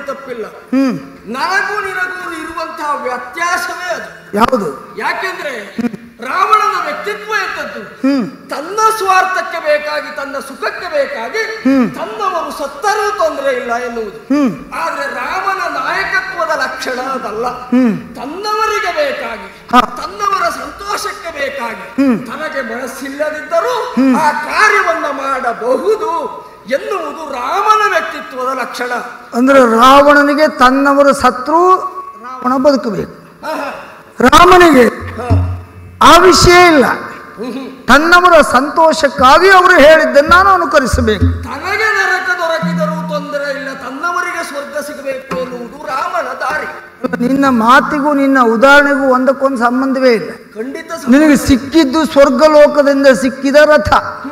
ತಪ್ಪಿಲ್ಲ ಹ್ಮ್ ನನಗೂ ನಿನಗೂ ಇರುವಂತಹ ವ್ಯತ್ಯಾಸವೇ ಅದು ಯಾವುದು ಯಾಕೆಂದ್ರೆ ರಾವಣನ ವ್ಯಕ್ತಿತ್ವ ಎಂತದ್ದು ಹ್ಮ್ ತನ್ನ ಸ್ವಾರ್ಥಕ್ಕೆ ಬೇಕಾಗಿ ತನ್ನ ಸುಖಕ್ಕೆ ಬೇಕಾಗಿ ತನ್ನವರು ಸತ್ತರೂ ತೊಂದರೆ ಇಲ್ಲ ಎನ್ನುವುದು ಹ್ಮ್ ಆದ್ರೆ ರಾಮನ ನಾಯಕತ್ವದ ಲಕ್ಷಣ ಅದಲ್ಲ ಹ್ಮ್ ತನ್ನವರಿಗೆ ಬೇಕಾಗಿ ಹಾ. ತನ್ನವರ ಸಂತೋಷಕ್ಕೆ ಬೇಕಾಗಿ ತನಗೆ ಮನಸ್ಸಿಲ್ಲದಿದ್ದರೂ ಆ ಕಾರ್ಯವನ್ನ ಮಾಡಬಹುದು ಎನ್ನುವುದು ರಾಮನ ವ್ಯಕ್ತಿತ್ವದ ಲಕ್ಷಣ ಅಂದ್ರೆ ರಾವಣನಿಗೆ ತನ್ನವರು ಸತ್ರು ರಾವಣ ಬದುಕಬೇಕು ಆಹಾ. ರಾಮನಿಗೆ ಹಾ. ಆ ವಿಷಯ ಇಲ್ಲ ಹ್ಮ್ ಹ್ಮ್. ತನ್ನವರ ಸಂತೋಷಕ್ಕಾಗಿ ಅವರು ಹೇಳಿದ್ದನ್ನು ನಾನು ಅನುಕರಿಸಬೇಕು ತನಗೆ ನರಕ ದೊರಕಿದರೂ ತೊಂದರೆ ಇಲ್ಲ ತನ್ನವರಿಗೆ ಸ್ವರ್ಗ ಸಿಗಬೇಕು ಎನ್ನುವುದು ರಾಮನ ದಾರಿ ನಿನ್ನ ಮಾತಿಗೂ ನಿನ್ನ ಉದಾಹರಣೆಗೂ ಒಂದಕ್ಕೊಂದು ಸಂಬಂಧವೇ ಇಲ್ಲ ಖಂಡಿತ ಸ- ನಿನಗೆ ಸಿಕ್ಕಿದ್ದು ಸ್ವರ್ಗ ಲೋಕದಿಂದ ಸಿಕ್ಕಿದ ರಥ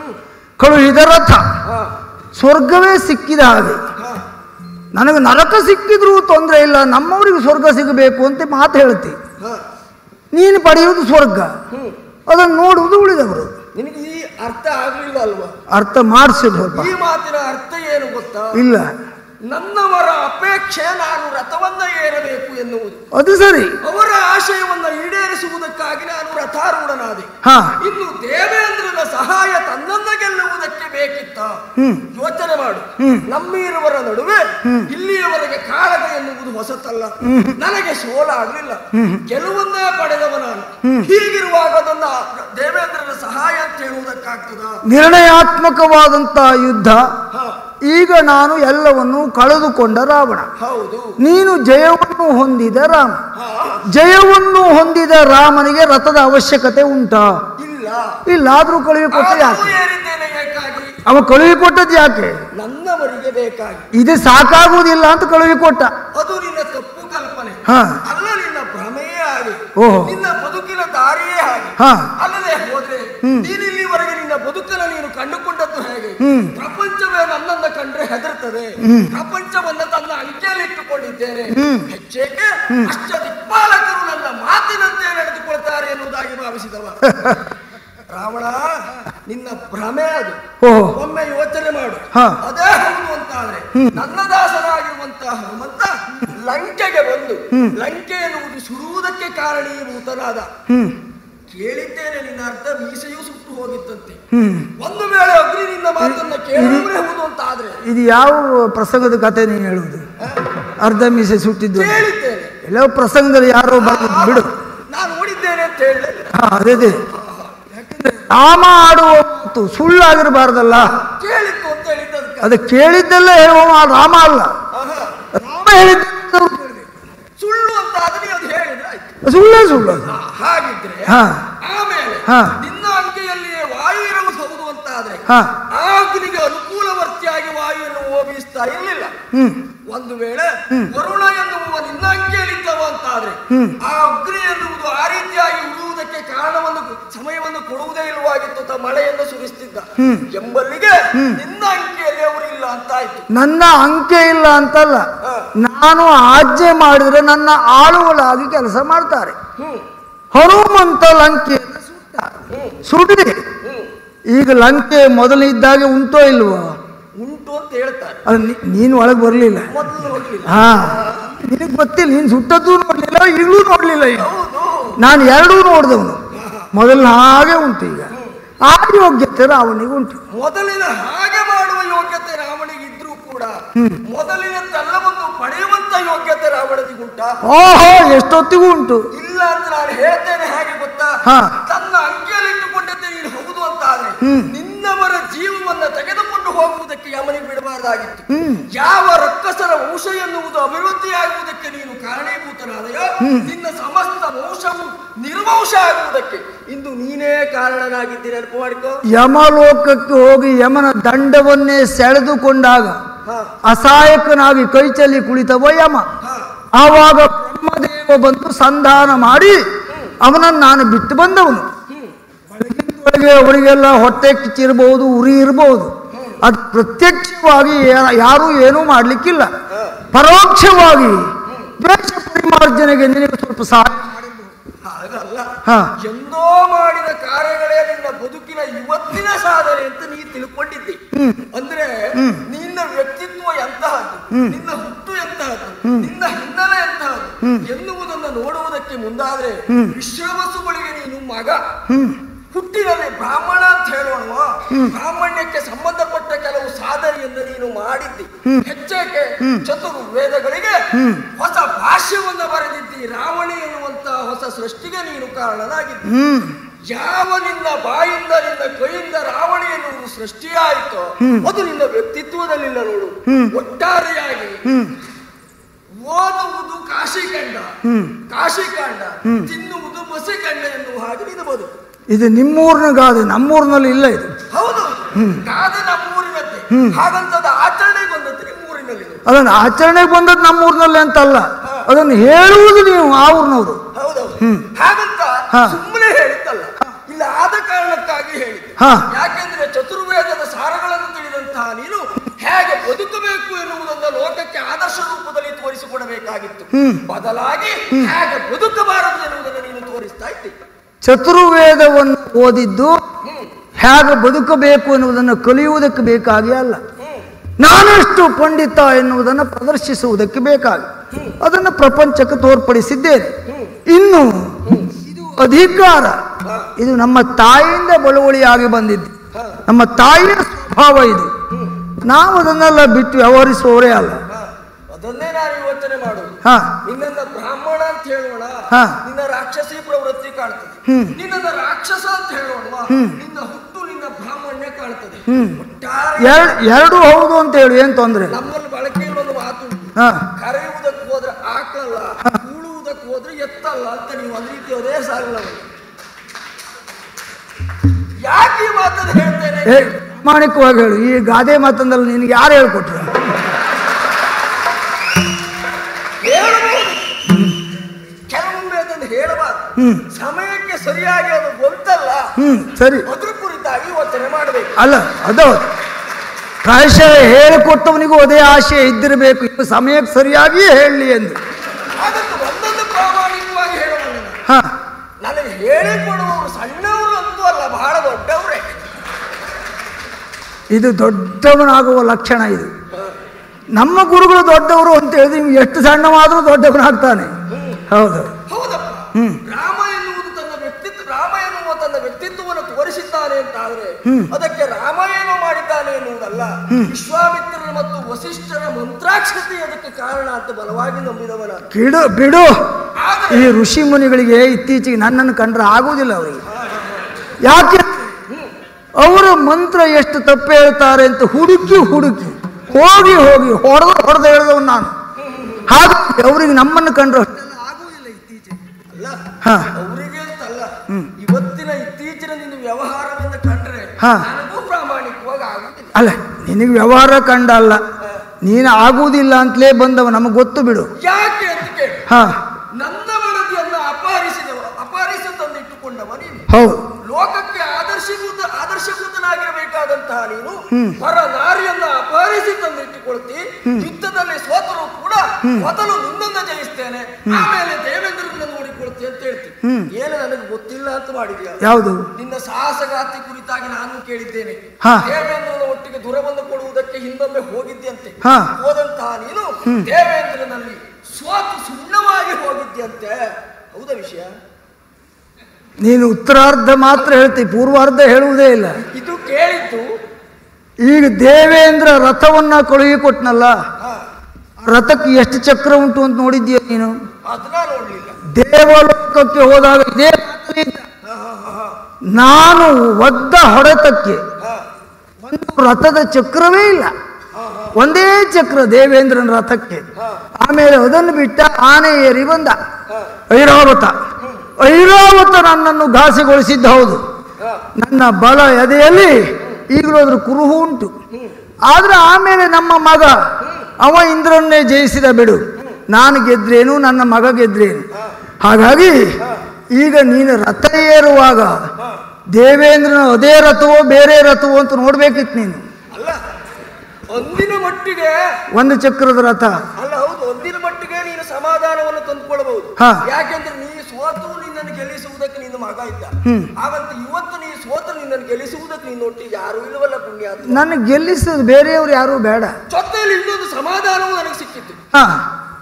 ಕಳುಹಿದ ರಥ ಹಾ, ಸ್ವರ್ಗವೇ ಸಿಕ್ಕಿದ ಹಾಗೆ ಹಾ. ನನಗೆ ನರಕ ಸಿಕ್ಕಿದ್ರೂ ತೊಂದರೆ ಇಲ್ಲ ನಮ್ಮವರಿಗೆ ಸ್ವರ್ಗ ಸಿಗಬೇಕು ಅಂತ ಮಾತು ಹೇಳ್ತಿ ಹಾ. ನೀನು ಪಡೆಯುವುದು ಸ್ವರ್ಗ ಹ್ಮ್. ಅದನ್ನು ನೋಡುವುದು ಉಳಿದವರು ನಿನಗೆ ಈ ಅರ್ಥ ಆಗ್ಲಿಲ್ಲ ಅಲ್ವಾ ಅರ್ಥ ಮಾಡಿಸಿದ್ರು ಸ್ವಲ್ಪ ಈ ಮಾತಿನ ಅರ್ಥ ಏನು ಗೊತ್ತಾ ಇಲ್ಲ ನನ್ನವರ ಅಪೇಕ್ಷೆ ನಾನು ರಥವನ್ನ ಏರಬೇಕು ಎನ್ನುವುದು ಅದು ಸರಿ ಅವರ ಆಶಯವನ್ನ ಈಡೇರಿಸುವುದಕ್ಕಾಗಿ ನಾನು ರಥಾರೂಢನಾದೆ ಹಾ ಇನ್ನು ದೇವೇಂದ್ರನ ಸಹಾಯ ತನ್ನನ್ನ ಗೆಲ್ಲುವುದಕ್ಕೆ ಬೇಕಿತ್ತ ಹ್ಮ್. ಯೋಚನೆ ಮಾಡು ನಮ್ಮೀರುವರ ನಡುವೆ ಇಲ್ಲಿಯವರೆಗೆ ಕಾಳಗ ಎನ್ನುವುದು ಹೊಸತಲ್ಲ ನನಗೆ ಸೋಲಾಗಲಿಲ್ಲ ಗೆಲುವನ್ನೇ ಪಡೆದವ ನಾನು ಹೀಗಿರುವಾಗ ನನ್ನ ದೇವೇಂದ್ರನ ಸಹಾಯ ಅಂತ ಹೇಳುವುದಕ್ಕಾಗ್ತದ ನಿರ್ಣಯಾತ್ಮಕವಾದಂತಹ ಯುದ್ಧ ಹ ಈಗ ನಾನು ಎಲ್ಲವನ್ನೂ ಕಳೆದುಕೊಂಡ ರಾವಣ ಹೌದು ನೀನು ಜಯವನ್ನು ಹೊಂದಿದ ರಾಮ ಹ ಜಯವನ್ನು ಹೊಂದಿದ ರಾಮನಿಗೆ ರಥದ ಅವಶ್ಯಕತೆ ಉಂಟಾ ಇಲ್ಲ ಇಲ್ಲ ಆದ್ರೂ ಕಳುಹಿಕೊಟ್ಟ ಆದರೂ ಯಾಕೆ ಏರಿದ್ದೇನೆ ಏಕಾಗಿ ಅವ ಕಳುಹಿಕೊಟ್ಟದ್ದು ಯಾಕೆ ನನ್ನವರಿಗೆ ಬೇಕಾಗಿ ಇದು ಸಾಕಾಗುವುದಿಲ್ಲ ಅಂತ ಕಳುಹಿಕೊಟ್ಟ ಅದು ನಿನ್ನ ತಪ್ಪು ಕಲ್ಪನೆ ಹಾ ಅಲ್ಲ ನಿನ್ನ ಭ್ರಮೆಯೇ ಹಾಗೆ ಓಹೋ. ನಿನ್ನ ಬದುಕಿನ ದಾರಿಯೇ ಹಾಗೆ ಹಾ ಅಲ್ಲದೆ ಹೋದ್ರೆ ನೀನು ಇಲ್ಲಿವರೆಗೆ ನಿನ್ನ ಬದುಕನ್ನು ನೀನು ಕಂಡುಕೊಂಡದ್ದು ಹೇಗೆ ಹ್ಮ್. ಪ್ರಪಂಚವೇ ನನ್ನನ್ನ ಕಂಡ್ರೆ ಹೆದರ್ತದೆ ಪ್ರಪಂಚವನ್ನ ತನ್ನ ಅಂಕೆಯಲ್ಲಿ ಇಟ್ಟುಕೊಂಡಿದ್ದೇನೆ ಹೆಚ್ಚೇಕೆ ಅಷ್ಟ ದಿಕ್ಪಾಲಕರು ನನ್ನ ಮಾತಿನಂತೆ ನಡೆದುಕೊಳ್ತಾರೆ ಎನ್ನುವುದಾಗಿ ಭಾವಿಸಿದವ ರಾವಣ ನಿನ್ನ ಭ್ರಮೆ ಅದು ಓಹೋ ಒಮ್ಮೆ ಯೋಚನೆ ಮಾಡು ಹಾ. ಅದೇ ಹೌದು ಅಂತಾದ್ರೆ ನನ್ನ ದಾಸನಾಗಿರುವಂತಹ ಹನುಮಂತ ಲಂಕೆಗೆ ಬಂದು ಲಂಕೆ ಎನ್ನುವುದು ಸುಡುವುದಕ್ಕೆ ಕಾರಣೀಭೂತನಾದ ಹ್ಮ್ ಕೇಳಿದ್ದೇನೆ ನಿನ್ನ ಅರ್ಥ ಮೀಸೆಯೂ ಸುಟ್ಟು ಹೋಗಿತ್ತಂತೆ ಹ್ಮ್ ಒಂದು ವೇಳೆ ಅಗ್ನಿ ನಿನ್ನ ಮಾತನ್ನ ಕೇಳಿದ್ರೆ ಹೌದು ಅಂತ ಆದ್ರೆ ಇದು ಯಾವ ಪ್ರಸಂಗದ ಕತೆ ನೀನು ಹೇಳುವುದು ಅರ್ಧ ಮೀಸೆ ಸುಟ್ಟಿದ್ದು ಕೇಳಿದ್ದೇನೆ ಎಲ್ಲೋ ಪ್ರಸಂಗದಲ್ಲಿ ಯಾರೋ ಬರ್ಬೋದು ಬಿಡು ನಾನು ನೋಡಿದ್ದೇನೆ ಅಂತ ಹೇಳಿ ಹಾ, ಅದೇ ಅದೇ ರಾಮ ಆಡುವ ಮಾತು ಸುಳ್ಳಾಗಿರಬಾರ್ದಲ್ಲ ಕೇಳಿತ್ತು ಅಂತ ಹೇಳಿದ್ದು ಅದಕ್ಕೆ ಅದು ಕೇಳಿದ್ದೆಲ್ಲ ಹೇಳುವ ರಾಮ ಅಲ್ಲ ಆಹಾ. ರಾಮ ಹೇಳಿದ್ದ ಸುಳ್ಳು ಅಂತ ಆದ್ರೆ ಅದು ಹೇಳಿದ್ರೆ ಆಯ್ತು ಸುಳ್ಳೇ ಸುಳ್ಳು ಅದು. ಹಾ, ಹಾಗಿದ್ರೆ ಹಾ ಆಮೇಲೆ ಹಾ. ನಿನ್ನ ಅಂಕೆಯಲ್ಲಿಯೇ ವಾಯು ಇರುವುದು ಹೌದು ಅಂತ ಆದ್ರೆ ಹಾ ಆ ಅಗ್ನಿಗೆ ಅನುಕೂಲವರ್ತಿಯಾಗಿ ವಾಯುವನ್ನು ಓಬಿಸ್ತಾ ಇರಲಿಲ್ಲ ಹ್ಮ್ ಒಂದು ವೇಳೆ ವರುಣ ಎನ್ನುವ ನಿನ್ನ ಅಂಕೆಯಲ್ಲಿದ್ದವ ಅಂತ ಆದ್ರೆ ಆ ಅಗ್ನಿ ಎನ್ನುವುದು ಆ ರೀತಿಯಾಗಿ ಉರುವುದಕ್ಕೆ ಕಾರಣವನ್ನು ಸಮಯವನ್ನು ಕೊಡುವುದೇ ಇಲ್ಲವಾಗಿತ್ತು ತ ಮಳೆಯನ್ನು ಸುರಿಸ್ತಿದ್ದ ಎಂಬಲ್ಲಿಗೆ ನಿನ್ನ ಅಂಕೆಯಲ್ಲಿ ಅವರು ಇಲ್ಲ ಅಂತ ಆಯ್ತು ನನ್ನ ಅಂಕೆ ಇಲ್ಲ ಅಂತಲ್ಲ ಹಾ. ನಾನು ಆಜ್ಞೆ ಮಾಡಿದ್ರೆ ನನ್ನ ಆಳುಗಳಾಗಿ ಕೆಲಸ ಮಾಡ್ತಾರೆ ಹ್ಮ್ ಹನುಮಂತ ಲಂಕೆಯನ್ನು ಸುಟ್ಟ ಸುಡಿದೆ ಹ್ಮ್ ಈಗ ಲಂಕೆ ಮೊದಲಿದ್ದಾಗೆ ಉಂಟೋ ಇಲ್ವೋ ಉಂಟು ಅಂತ ಹೇಳ್ತಾರೆ ಅದು ನೀ- ನೀನು ಒಳಗೆ ಬರಲಿಲ್ಲ ಮೊದಲು ನೋಡ್ಲಿಲ್ಲ ಹಾ ನಿನಗೆ ಗೊತ್ತಿಲ್ಲ ನೀನು ಸುಟ್ಟದ್ದು ನೋಡ್ಲಿಲ್ಲ ಈಗಲೂ ನೋಡ್ಲಿಲ್ಲ ಈಗ ಹೌದು ನಾನು ಎರಡೂ ನೋಡಿದವನು ಮೊದಲಿನ ಹಾಗೆ ಉಂಟು ಈಗ ಆ ಯೋಗ್ಯತೆ ರಾವಣಿಗೆ ಉಂಟು ಮೊದಲಿನ ಹಾಗೆ ಮಾಡುವ ಯೋಗ್ಯತೆ ರಾವಣಿಗೆ ಇದ್ರೂ ಕೂಡ ಮೊದಲಿನ ತಲ್ಲವನ್ನು ಪಡೆಯುವಂತ ಯೋಗ್ಯತೆ ರಾವಣನಿಗುಂಟಾ ಓಹೋ ಎಷ್ಟೊತ್ತಿಗೂ ಉಂಟು ಇಲ್ಲ ಅಂತ ನಾನು ಹೇಳ್ತೇನೆ ಹೇಗೆ ಗೊತ್ತಾ ಹಾ. ತನ್ನ ಅಂಕೆಯಲ್ಲಿ ಇಟ್ಟುಕೊಂಡಂತೆ ನೀನು ಹೌದು ಅಂತ ಆದ್ರೆ ನಿನ್ನವರ ಜೀವವನ್ನ ತೆಗೆದುಕೊಂಡು ಹೋಗುವುದಕ್ಕೆ ಯಮನಿಗೆ ಬಿಡಬಾರದಾಗಿತ್ತು ಹ್ಮ್. ಯಾವ ರಕ್ಕಸರ ವಂಶ ಎನ್ನುವುದು ಅಭಿವೃದ್ಧಿಯಾಗುವುದಕ್ಕೆ ನೀನು ಕಾರಣೀಭೂತನಾದೆಯೋ ನಿನ್ನ ಸಮಸ್ತ ವಂಶವು ನಿರ್ವಂಶ ಆಗುವುದಕ್ಕೆ ಇಂದು ನೀನೇ ಕಾರಣನಾಗಿದ್ದೀರಿ ನೆನಪು ಮಾಡಿಕೋ ಯಮಲೋಕಕ್ಕೆ ಹೋಗಿ ಯಮನ ದಂಡವನ್ನೇ ಸೆಳೆದುಕೊಂಡಾಗ ಹಾ ಅಸಹಾಯಕನಾಗಿ ಕೈಚಲ್ಲಿ ಕುಳಿತವ ಯಮ ಹಾ ಆವಾಗ ಬ್ರಹ್ಮದೇವ ಬಂದು ಸಂಧಾನ ಮಾಡಿ ಅವನನ್ನು ನಾನು ಬಿಟ್ಟು ಬಂದವನು ಒಳಗೆ ಅವರಿಗೆಲ್ಲ ಹೊಟ್ಟೆ ಕಿಚ್ಚಿರಬಹುದು ಉರಿ ಇರಬಹುದು ಅದು ಪ್ರತ್ಯಕ್ಷವಾಗಿ ಯಾ- ಯಾರೂ ಏನೂ ಮಾಡಲಿಕ್ಕಿಲ್ಲ ಪರೋಕ್ಷವಾಗಿ ದ್ವೇಷ ಪರಿಮಾರ್ಜನೆಗೆ ನಿನಗೆ ಸ್ವಲ್ಪ ಸಹಾಯ ಹಾಗಲ್ಲ ಹಾ ಎಂದೋ ಮಾಡಿದ ಕಾರ್ಯಗಳೇ ನಿನ್ನ ಬದುಕಿನ ಇವತ್ತಿನ ಸಾಧನೆ ಅಂತ ನೀ ತಿಳ್ಕೊಂಡಿದ್ದಿ ಅಂದ್ರೆ ನಿನ್ನ ವ್ಯಕ್ತಿತ್ವ ಎಂತಹದ್ದು ನಿನ್ನ ಹುಟ್ಟು ಎಂತ ಎಂತಹದ್ದು ನಿನ್ನ ಹಿನ್ನೆಲೆ ಎಂತಹದ್ದು ಎನ್ನುವುದನ್ನು ನೋಡುವುದಕ್ಕೆ ಮುಂದಾದ್ರೆ ವಿಶ್ವವಸುಗಳಿಗೆ ನೀನು ಮಗ ಹುಟ್ಟಿನಲ್ಲಿ ಬ್ರಾಹ್ಮಣ ಅಂತ ಹೇಳೋಣ ಬ್ರಾಹ್ಮಣ್ಯಕ್ಕೆ ಸಂಬಂಧಪಟ್ಟ ಕೆಲವು ಸಾಧನೆಯನ್ನು ನೀನು ಮಾಡಿದ್ದಿ ಹೆಚ್ಚೇಕೆ ಚತುರ್ ವೇದಗಳಿಗೆ ಹೊಸ ಭಾಷ್ಯವನ್ನ ಬರೆದಿದ್ದಿ ರಾವಣಿ ಎನ್ನುವಂತ ಹೊಸ ಸೃಷ್ಟಿಗೆ ನೀನು ಕಾರಣನಾಗಿದ್ದಿ ಹ್ಮ್ ಯಾವ ನಿನ್ನ ಬಾಯಿಂದ ನಿನ್ನ ಕೈಯಿಂದ ರಾವಣಿ ಎನ್ನುವುದು ಸೃಷ್ಟಿಯಾಯಿತೋ ಅದು ನಿನ್ನ ವ್ಯಕ್ತಿತ್ವದಲ್ಲಿಲ್ಲ ನೋಡು ಒಟ್ಟಾರೆಯಾಗಿ ಓದುವುದು ಕಾಶಿಖಂಡ ಕಾಶಿಕಾಂಡ ತಿನ್ನುವುದು ಮಸಿಕಂಡ ಎನ್ನುವ ಹಾಗೆ ನಿನ್ನ ಬದುಕು ಇದು ನಿಮ್ಮೂರಿನ ಗಾದೆ ನಮ್ಮೂರಿನಲ್ಲಿ ಇಲ್ಲ ಇದು ಹೌದು ಗಾದೆ ನಮ್ಮೂರಿನಂತೆ ಹಾಗಂತದ ಆಚರಣೆ ಬಂದಂತೆ ನಿಮ್ಮೂರಿನಲ್ಲಿ ಅದನ್ನು ಆಚರಣೆಗೆ ಬಂದದ್ದು ನಮ್ಮೂರಿನಲ್ಲಿ ಅಂತಲ್ಲ ಅದನ್ನು ಹೇಳುವುದು ನೀವು ಆ ಊರಿನವರು ಹೌದೌದು ಹಾಗಂತ ಹಾ. ಸುಮ್ಮನೆ ಹೇಳಿದ್ದಲ್ಲ ಇಲ್ಲ ಆದ ಕಾರಣಕ್ಕಾಗಿ ಹೇಳಿದ್ದು ಹಾ. ಯಾಕೆಂದ್ರೆ ಚತುರ್ವೇದದ ಸಾರಗಳನ್ನು ತಿಳಿದಂತಹ ನೀನು ಹೇಗೆ ಬದುಕಬೇಕು ಎನ್ನುವುದನ್ನು ಲೋಕಕ್ಕೆ ಆದರ್ಶ ರೂಪದಲ್ಲಿ ತೋರಿಸಿಕೊಡಬೇಕಾಗಿತ್ತು ಬದಲಾಗಿ ಹೇಗೆ ಬದುಕಬಾರದು ಎನ್ನುವುದನ್ನು ನೀನು ತೋರಿಸ್ತಾ ಇದ್ದಿ ಚತುರ್ವೇದವನ್ನು ಓದಿದ್ದು ಹೇಗೆ ಬದುಕಬೇಕು ಎನ್ನುವುದನ್ನು ಕಲಿಯುವುದಕ್ಕೆ ಬೇಕಾಗಿ ಅಲ್ಲ ನಾನೆಷ್ಟು ಪಂಡಿತ ಎನ್ನುವುದನ್ನು ಪ್ರದರ್ಶಿಸುವುದಕ್ಕೆ ಬೇಕಾಗಿ ಅದನ್ನು ಪ್ರಪಂಚಕ್ಕೆ ತೋರ್ಪಡಿಸಿದ್ದೇನೆ ಇನ್ನು ಇದು ಅಧಿಕಾರ ಇದು ನಮ್ಮ ತಾಯಿಯಿಂದ ಬಳುವಳಿಯಾಗಿ ಬಂದಿದ್ದು ನಮ್ಮ ತಾಯಿಯ ಸ್ವಭಾವ ಇದು ನಾವು ಅದನ್ನೆಲ್ಲ ಬಿಟ್ಟು ವ್ಯವಹರಿಸುವವರೇ ಅಲ್ಲ ಹಾ. ಅದನ್ನೇ ನಾನು ಯೋಚನೆ ಮಾಡುವುದು ಹಾ ನಿನ್ನನ್ನ ಬ್ರಾಹ್ಮಣ ಅಂತ ಹೇಳೋಣ ಹಾ. ನಿನ್ನ ರಾಕ್ಷಸಿ ಪ್ರವೃತ್ತಿ ಕಾಣ್ತದೆ ನಿನ್ನನ್ನ ರಾಕ್ಷಸ ಅಂತ ಹೇಳೋಣ ನಿನ್ನ ಹುಟ್ಟು ನಿನ್ನ ಬ್ರಾಹ್ಮಣ್ಯ ಕಾಣ್ತದೆ ಒಟ್ಟಾರೆ ಎರಡು ಎರಡು ಹೌದು ಅಂತ ಹೇಳಿ ಏನ್ ತೊಂದ್ರೆ ನಮ್ಮಲ್ಲಿ ಬಳಕೆಯಲ್ಲಿ ಒಂದು ಮಾತು ಉಂಟು. ಹಾ ಕರೆಯುವುದಕ್ಕೆ ಹೋದ್ರೆ ಆಕಳಲ್ಲ ಕೂಳುವುದಕ್ಕೆ ಹೋದ್ರೆ ಎತ್ತಲ್ಲ ಅಂತ ನೀವು ಒಂದ್ ರೀತಿ ಅದೇ ಸಾಗಲ್ಲ ಯಾಕೆ ಈ ಮಾತನ್ನು ಹೇಳ್ತೇನೆ ಹೇ ಪ್ರಾಮಾಣಿಕವಾಗಿ ಹೇಳು ಈ ಗಾದೆ ಮಾತಂದಲ್ಲಿ ನಿನಗೆ ಯಾರು ಹೇಳ್ಕೊಟ್ರು ಹೇಳಬಹುದು ಕೆಲವೊಮ್ಮೆ ಅದನ್ನು ಹೇಳಬಾರದು ಸಮಯಕ್ಕೆ ಸರಿಯಾಗಿ ಅದು ಬಂತಲ್ಲ ಹ್ಮ್ ಸರಿ ಅದ್ರ ಕುರಿತಾಗಿ ಯೋಚನೆ ಮಾಡಬೇಕು ಅಲ್ಲ ಅದು ಪ್ರಾಯಶಃ ಹೇಳಿಕೊಟ್ಟವನಿಗೂ ಅದೇ ಆಶೆ ಇದ್ದಿರಬೇಕು ಇದು ಸಮಯಕ್ಕೆ ಸರಿಯಾಗಿ ಹೇಳಲಿ ಎಂದು ಹಾಗಂತ ಒಂದೊಂದು ಪ್ರಾಮಾಣಿಕವಾಗಿ ಹೇಳೋಣ ನಾನು. ಹಾ ನನಗೆ ಹೇಳಿಕೊಡುವವರು ಸಣ್ಣವರು ಅಂತೂ ಅಲ್ಲ ಬಹಳ ದೊಡ್ಡವರೇ ಇದು ದೊಡ್ಡವನಾಗುವ ಲಕ್ಷಣ ಇದು ನಮ್ಮ ಗುರುಗಳು ದೊಡ್ಡವರು ಅಂತ ಹೇಳಿದ್ರೆ ನೀವು ಎಷ್ಟು ಸಣ್ಣವಾದರೂ ದೊಡ್ಡವನಾಗ್ತಾನೆ ಹೌದು ಹೌದಪ್ಪ ರಾಮ ಎನ್ನುವುದು ತನ್ನ ವ್ಯಕ್ತಿತ್ವ ರಾಮ ಎನ್ನುವ ತನ್ನ ವ್ಯಕ್ತಿತ್ವವನ್ನು ತೋರಿಸಿದ್ದಾನೆ ಅಂತ ಆದ್ರೆ ಅದಕ್ಕೆ ರಾಮ ಏನೋ ಮಾಡಿದ್ದಾನೆ ಎನ್ನುವುದಲ್ಲ ವಿಶ್ವಾಮಿತ್ರರ ಮತ್ತು ವಸಿಷ್ಠರ ಮಂತ್ರಾಕ್ಷತೆ ಅದಕ್ಕೆ ಕಾರಣ ಅಂತ ಬಲವಾಗಿ ನಂಬಿದವನ ಬಿಡು ಬಿಡು ಆದರೆ ಈ ಋಷಿ ಮುನಿಗಳಿಗೆ ಇತ್ತೀಚೆಗೆ ನನ್ನನ್ನು ಕಂಡ್ರೆ ಆಗುವುದಿಲ್ಲ ಅವರಿಗೆ ಯಾಕೆ ಅವರ ಮಂತ್ರ ಎಷ್ಟು ತಪ್ಪು ಹೇಳ್ತಾರೆ ಅಂತ ಹುಡುಕಿ ಹುಡುಕಿ ಹೋಗಿ ಹೋಗಿ ಹೊಡೆದು ಹೊಡೆದು ಹೇಳಿದವ್ ನಾನು ಹಾಗಾಗಿ ಅವರಿಗೆ ನಮ್ಮನ್ನು ಕಂಡ್ರೆ ಅಷ್ಟೆಲ್ಲ ಆಗುವುದಿಲ್ಲ ಇತ್ತೀಚೆಗೆ ಅಲ್ಲ ಹಾ ಅವರಿಗೆ ಅಂತಲ್ಲ ಇವತ್ತಿನ ಇತ್ತೀಚಿನ ನಿನ್ನ ವ್ಯವಹಾರವನ್ನು ಕಂಡ್ರೆ ಹಾ. ನನಗೂ ಪ್ರಾಮಾಣಿಕವಾಗಿ ಆಗುತ್ತಿಲ್ಲ ಅಲ್ಲ ನಿನಗೆ ವ್ಯವಹಾರ ಕಂಡಲ್ಲ ನೀನು ಆಗುವುದಿಲ್ಲ ಅಂತಲೇ ಬಂದವ ನಮಗೆ ಗೊತ್ತು ಬಿಡು ಯಾಕೆ ಅಂತ ಕೇಳಿ ಹಾ ನನ್ನ ಮಡದಿಯನ್ನು ಅಪಹರಿಸಿದವ ಅಪಹರಿಸಿ ತಂದಿಟ್ಟುಕೊಂಡವ ನೀನು ಹೌದು ಲೋಕಕ್ಕೆ ಆದರ್ಶಭೂತ ಆದರ್ಶಭೂತನಾಗಿರಬೇಕಾದಂತಹ ನೀನು ಪರ ನಾರಿಯನ್ನ ಅಪಹರಿಸಿ ತಂದಿಟ್ಟುಕೊಳ್ತಿ ಯುದ್ಧದಲ್ಲಿ ಸೋತರೂ ಕೂಡ ಮೊದಲು ನಿನ್ನನ್ನ ಜಯಿಸ್ತೇನೆ ಆಮೇಲೆ ದೇವೇಂದ್ರನ್ನ ನೋಡಿಕೊಳ್ತಿ ಅಂತ ಹೇಳ್ತಿ ಏನು ನನಗೆ ಗೊತ್ತಿಲ್ಲ ಅಂತ ಮಾಡಿದ್ಯಾ ಯಾವುದು ನಿನ್ನ ಸಾಹಸಗಾತಿ ಕುರಿತಾಗಿ ನಾನು ಕೇಳಿದ್ದೇನೆ ಹಾ. ದೇವೇಂದ್ರನ ಒಟ್ಟಿಗೆ ದುರಬಂದು ಕೊಡುವುದಕ್ಕೆ ಹಿಂದೊಮ್ಮೆ ಹೋಗಿದ್ಯಂತೆ ಹಾ. ಹೋದಂತಹ ನೀನು ದೇವೇಂದ್ರನಲ್ಲಿ ಸೋತು ಸುಣ್ಣವಾಗಿ ಹೋಗಿದ್ಯಂತೆ ಹೌದಾ ವಿಷಯ ನೀನು ಉತ್ತರಾರ್ಧ ಮಾತ್ರ ಹೇಳ್ತಿ ಪೂರ್ವಾರ್ಧ ಹೇಳುವುದೇ ಇಲ್ಲ ಇದು ಕೇಳಿದ್ದು ಈಗ ದೇವೇಂದ್ರ ರಥವನ್ನ ಕಳುಹಿ ಕೊಟ್ನಲ್ಲ ಹಾ, ರಥಕ್ಕೆ ಎಷ್ಟು ಚಕ್ರ ಉಂಟು ಅಂತ ನೋಡಿದ್ದೀಯ ನೀನು ಅದನ್ನ ನೋಡ್ಲಿಲ್ಲ ದೇವಲೋಕಕ್ಕೆ ಹೋದಾಗ ಇದೇ ಮಾತಲ್ಲಿ ಇದ್ದ. ಹಾ, ಹಾ, ಹಾ, ಹಾ, ನಾನು ಒದ್ದ ಹೊಡೆತಕ್ಕೆ ಹಾ, ಒಂದು ರಥದ ಚಕ್ರವೇ ಇಲ್ಲ ಒಂದೇ ಚಕ್ರ ದೇವೇಂದ್ರನ ರಥಕ್ಕೆ ಆಮೇಲೆ ಅದನ್ನು ಬಿಟ್ಟ ಆನೆ ಏರಿ ಬಂದ ಐರಾವತ ಐರಾವತ ನನ್ನನ್ನು ಘಾಸಿಗೊಳಿಸಿದ್ದ ಹೌದು ಹಾ. ನನ್ನ ಬಲ ಎದೆಯಲ್ಲಿ ಈಗಲೂ ಅದ್ರ ಕುರುಹು ಉಂಟು ಆದ್ರೆ ಆಮೇಲೆ ನಮ್ಮ ಮಗ ಅವ ಇಂದ್ರನ್ನೇ ಜಯಿಸಿದ ಬಿಡು ನಾನು ಗೆದ್ರೇನು ನನ್ನ ಮಗ ಗೆದ್ರೇನು ಹಾಗಾಗಿ ಈಗ ನೀನು ರಥ ಏರುವಾಗ ದೇವೇಂದ್ರನ ಅದೇ ರಥವೋ ಬೇರೆ ರಥವೋ ಅಂತ ನೋಡ್ಬೇಕಿತ್ತು ನೀನು ಅಲ್ಲ ಒಂದಿನ ಮಟ್ಟಿಗೆ ಒಂದು ಚಕ್ರದ ರಥ ಅಲ್ಲ ಹೌದು ಒಂದಿನ ಮಟ್ಟಿಗೆ ನೀನು ಸಮಾಧಾನವನ್ನು ತಂದುಕೊಳ್ಳಬಹುದು ಹಾ. ಯಾಕೆಂದ್ರೆ ನೀ ಸೋತು ನಿನ್ನನ್ನು ಗೆಲ್ಲಿಸುವುದಕ್ಕೆ ನಿನ್ನ ಮಗ ಇದ್ದ ಹಾಗಂತ ಇವತ್ತು ನೀ ಸೋತು ನಿನ್ನನ್ನು ಗೆಲ್ಲಿಸುವುದಕ್ಕೆ ನಿನ್ನ ಒಟ್ಟಿಗೆ ಯಾರು ಇಲ್ಲವಲ್ಲ ಪುಣ್ಯ ನನ್ನ ಗೆಲ್ಲಿಸೋದು ಬೇರೆಯವರು ಯಾರೂ ಬೇಡ ಜೊತೆಯಲ್ಲಿ ಇನ್ನೊಂದು ಸಮಾಧಾನವೂ ನನಗೆ ಸಿಕ್ಕಿತ್ತು ಹಾ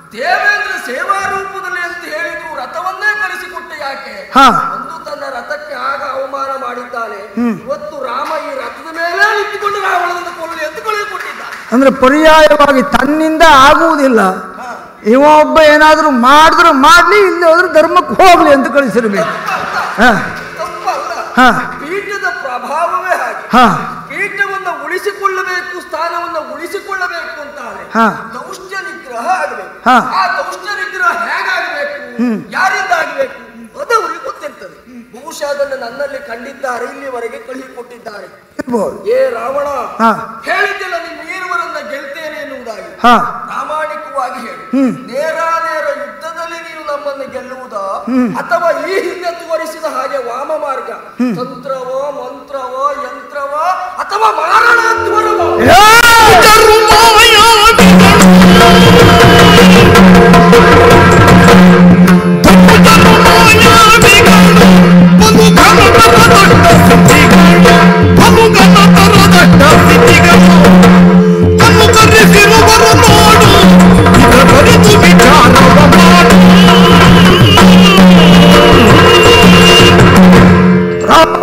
ದೇವೇಂದ್ರ ಸೇವಾ ರೂಪದಲ್ಲಿ ಅಂತ ಹೇಳಿದ್ರು ರಥವನ್ನೇ ಕಳಿಸಿಕೊಟ್ಟೆ ಯಾಕೆ ಹಾ. ಒಂದು ತನ್ನ ರಥಕ್ಕೆ ಆಗ ಅವಮಾನ ಮಾಡಿದ್ದಾನೆ ಇವತ್ತು ರಾಮ ಈ ರಥದ ಮೇಲೆ ನಿಂತುಕೊಂಡು ರಾವಣನನ್ನು ಕೊಲ್ಲಲಿ ಅಂತ ಕಳುಹಿಕೊಟ್ಟಿದ್ದಾನೆ ಅಂದ್ರೆ ಪರ್ಯಾಯವಾಗಿ ತನ್ನಿಂದ ಆಗುವುದಿಲ್ಲ ಹಾ. ಇವ ಒಬ್ಬ ಏನಾದರೂ ಮಾಡಿದ್ರು ಮಾಡ್ಲಿ ಇಲ್ಲಿ ಹೋದ್ರೆ ಧರ್ಮಕ್ಕೆ ಹೋಗ್ಲಿ ಅಂತ ಕಳಿಸಿರ್ಬೇಕು ಹಾ ತಪ್ಪಲ್ಲ ಹಾ ಪೀಠದ ಪ್ರಭಾವವೇ ಹಾಗೆ ಹಾ ಪೀಠವನ್ನು ಉಳಿಸಿಕೊಳ್ಳಬೇಕು ಸ್ಥಾನವನ್ನು ಉಳಿಸಿಕೊಳ್ಳಬೇಕು ಅಂತಾನೆ ಹಾ. ದೌಷ್ಟ್ಯ ನಿಗ್ರಹ ಆಗಬೇಕು ಹಾ. ಆ ದೌಷ್ಟ್ಯ ನಿಗ್ರಹ ಹೇಗಾಗಬೇಕು ಯಾರಿಂದ ಆಗಬೇಕು ಅದು ಅವರಿಗೆ ಗೊತ್ತಿರ್ತದೆ ಬಹುಶಃ ಅದನ್ನು ನನ್ನಲ್ಲಿ ಕಂಡಿದ್ದಾರೆ ಇಲ್ಲಿವರೆಗೆ ಕಳುಹಿಕೊಟ್ಟಿದ್ದಾರೆ ಇರ್ಬೋದು ಏ ರಾವಣ ಹಾ. ಹೇಳಿದ್ದೆಲ್ಲ ನೀನು ನೀರುವರನ್ನ ಗೆಲ್ತೇನೆ ಎನ್ನುವುದಾಗಿ ಹಾ ಪ್ರಾಮಾಣಿಕವಾಗಿ ಹೇಳಿ ಹ್ಮ್. ನೇರ ನೇರ ಯುದ್ಧದಲ್ಲಿ ನೀನು ನಮ್ಮನ್ನು ಗೆಲ್ಲುವುದಾ ಅಥವಾ ಈ ಹಿಂದೆ ತೋರಿಸಿದ ಹಾಗೆ ವಾಮ ಮಾರ್ಗ ತಂತ್ರವೋ ಮಂತ್ರವೋ ಯಂತ್ರವೋ ಅಥವಾ ಮಾರಣಾಂತವರವೋ ರಾಮ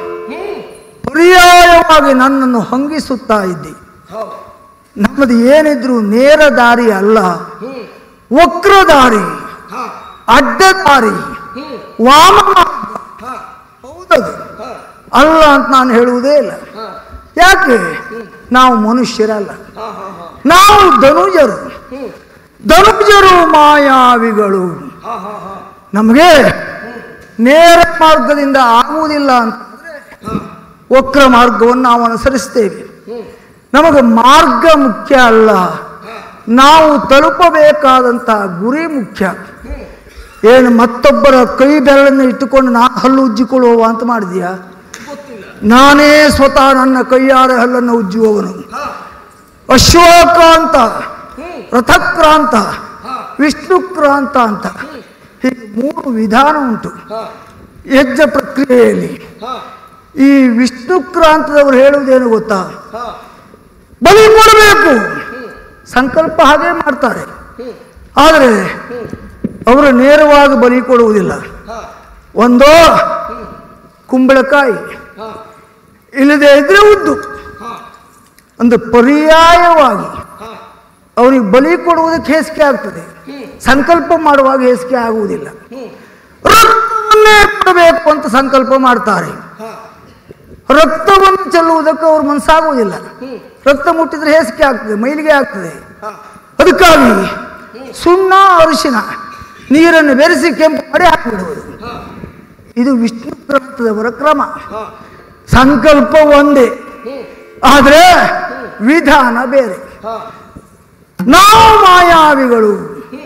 ಪರ್ಯಾಯವಾಗಿ ನನ್ನನ್ನು ಹಂಗಿಸುತ್ತಾ ಇದ್ದಿ ಹೌದು ನಮ್ಮದು ಏನಿದ್ರು ನೇರ ದಾರಿ ಅಲ್ಲ ಹ್ಮ್ ವಕ್ರ ದಾರಿ ಹಾ ಅಡ್ಡ ದಾರಿ ಹ್ಮ್ ವಾಮ ಮಾರ್ಗ. ಹಾ ಹೌದದು ಹಾ ಅಲ್ಲ ಅಂತ ನಾನು ಹೇಳುವುದೇ ಇಲ್ಲ ಹಾ ಯಾಕೆ ನಾವು ಮನುಷ್ಯರಲ್ಲ ಹಾ ಹಾ ಹಾ ನಾವು ಧನುಜರು ಹ್ಮ್ ಧನುಜರು ಮಾಯಾವಿಗಳು ಹಾ ಹಾ ಹಾ ನಮಗೆ ನೇರ ಮಾರ್ಗದಿಂದ ಆಗುವುದಿಲ್ಲ ಅಂತಂದ್ರೆ ವಕ್ರ ಮಾರ್ಗವನ್ನು ನಾವು ಅನುಸರಿಸ್ತೇವೆ ಹ್ಮ್ ನಮಗೆ ಮಾರ್ಗ ಮುಖ್ಯ ಅಲ್ಲ ಹಾ ನಾವು ತಲುಪಬೇಕಾದಂಥ ಗುರಿ ಮುಖ್ಯ ಹ್ಮ್ ಏನು ಮತ್ತೊಬ್ಬರ ಕೈ ಬೆರಳನ್ನು ಇಟ್ಟುಕೊಂಡು ನಾನು ಹಲ್ಲು ಉಜ್ಜಿಕೊಳ್ಳುವ ಅಂತ ಮಾಡಿದ್ಯಾ ಗೊತ್ತಿಲ್ಲ ನಾನೇ ಸ್ವತಃ ನನ್ನ ಕೈಯಾರ ಹಲ್ಲನ್ನು ಉಜ್ಜುವವನು ಹಾ ಅಶ್ವಕ್ರಾಂತ ಹ್ಮ್ ರಥಕ್ರಾಂತ ಹಾ ವಿಷ್ಣುಕ್ರಾಂತ ಅಂತ ಹೀಗೆ ಮೂರು ವಿಧಾನ ಉಂಟು ಹಾ ಯಜ್ಞ ಪ್ರಕ್ರಿಯೆಯಲ್ಲಿ ಹಾ ಈ ವಿಷ್ಣುಕ್ರಾಂತದವರು ಹೇಳುವುದೇನು ಗೊತ್ತಾ ಹಾ ಬಲಿ ಕೊಡಬೇಕು ಹ್ಮ್ ಸಂಕಲ್ಪ ಹಾಗೆ ಮಾಡ್ತಾರೆ ಹ್ಮ್ ಆದರೆ ಹ್ಮ್ ಅವರು ನೇರವಾಗಿ ಬಲಿ ಕೊಡುವುದಿಲ್ಲ ಹಾ ಒಂದು ಹ್ಮ್ ಕುಂಬಳಕಾಯಿ ಹಾ ಇಲ್ಲದೆ ಇದ್ರೆ ಉದ್ದು ಹಾ ಒಂದು ಪರ್ಯಾಯವಾಗಿ ಹಾ ಅವರಿಗೆ ಬಲಿ ಕೊಡುವುದಕ್ಕೆ ಹೇಸಿಗೆ ಆಗ್ತದೆ ಹ್ಮ್ ಸಂಕಲ್ಪ ಮಾಡುವಾಗ ಹೇಸಿಗೆ ಆಗುವುದಿಲ್ಲ ಹ್ಮ್ ರಕ್ತವನ್ನೇ ಕೊಡಬೇಕು ಅಂತ ಸಂಕಲ್ಪ ಮಾಡ್ತಾರೆ ಹಾ ರಕ್ತವನ್ನು ಚೆಲ್ಲುವುದಕ್ಕೆ ಅವ್ರ ಮನಸ್ಸಾಗುವುದಿಲ್ಲ ಹ್ಮ್ ರಕ್ತ ಮುಟ್ಟಿದ್ರೆ ಹೇಸಿಗೆ ಆಗ್ತದೆ ಮೈಲಿಗೆ ಆಗ್ತದೆ ಹಾ ಅದಕ್ಕಾಗಿ ಸುಣ್ಣ ಅರಿಶಿನ ನೀರನ್ನು ಬೆರೆಸಿ ಕೆಂಪು ಮಾಡಿ ಹಾಕಿಬಿಡುವುದು ಹಾ ಇದು ವಿಷ್ಣು ಕ್ರಾಂತದವರ ಕ್ರಮ ಹಾ ಸಂಕಲ್ಪ ಒಂದೇ ಹ್ಮ್ ಆದರೆ ವಿಧಾನ ಬೇರೆ ಹಾ ನಾವು ಮಾಯಾವಿಗಳು ಹ್ಮ್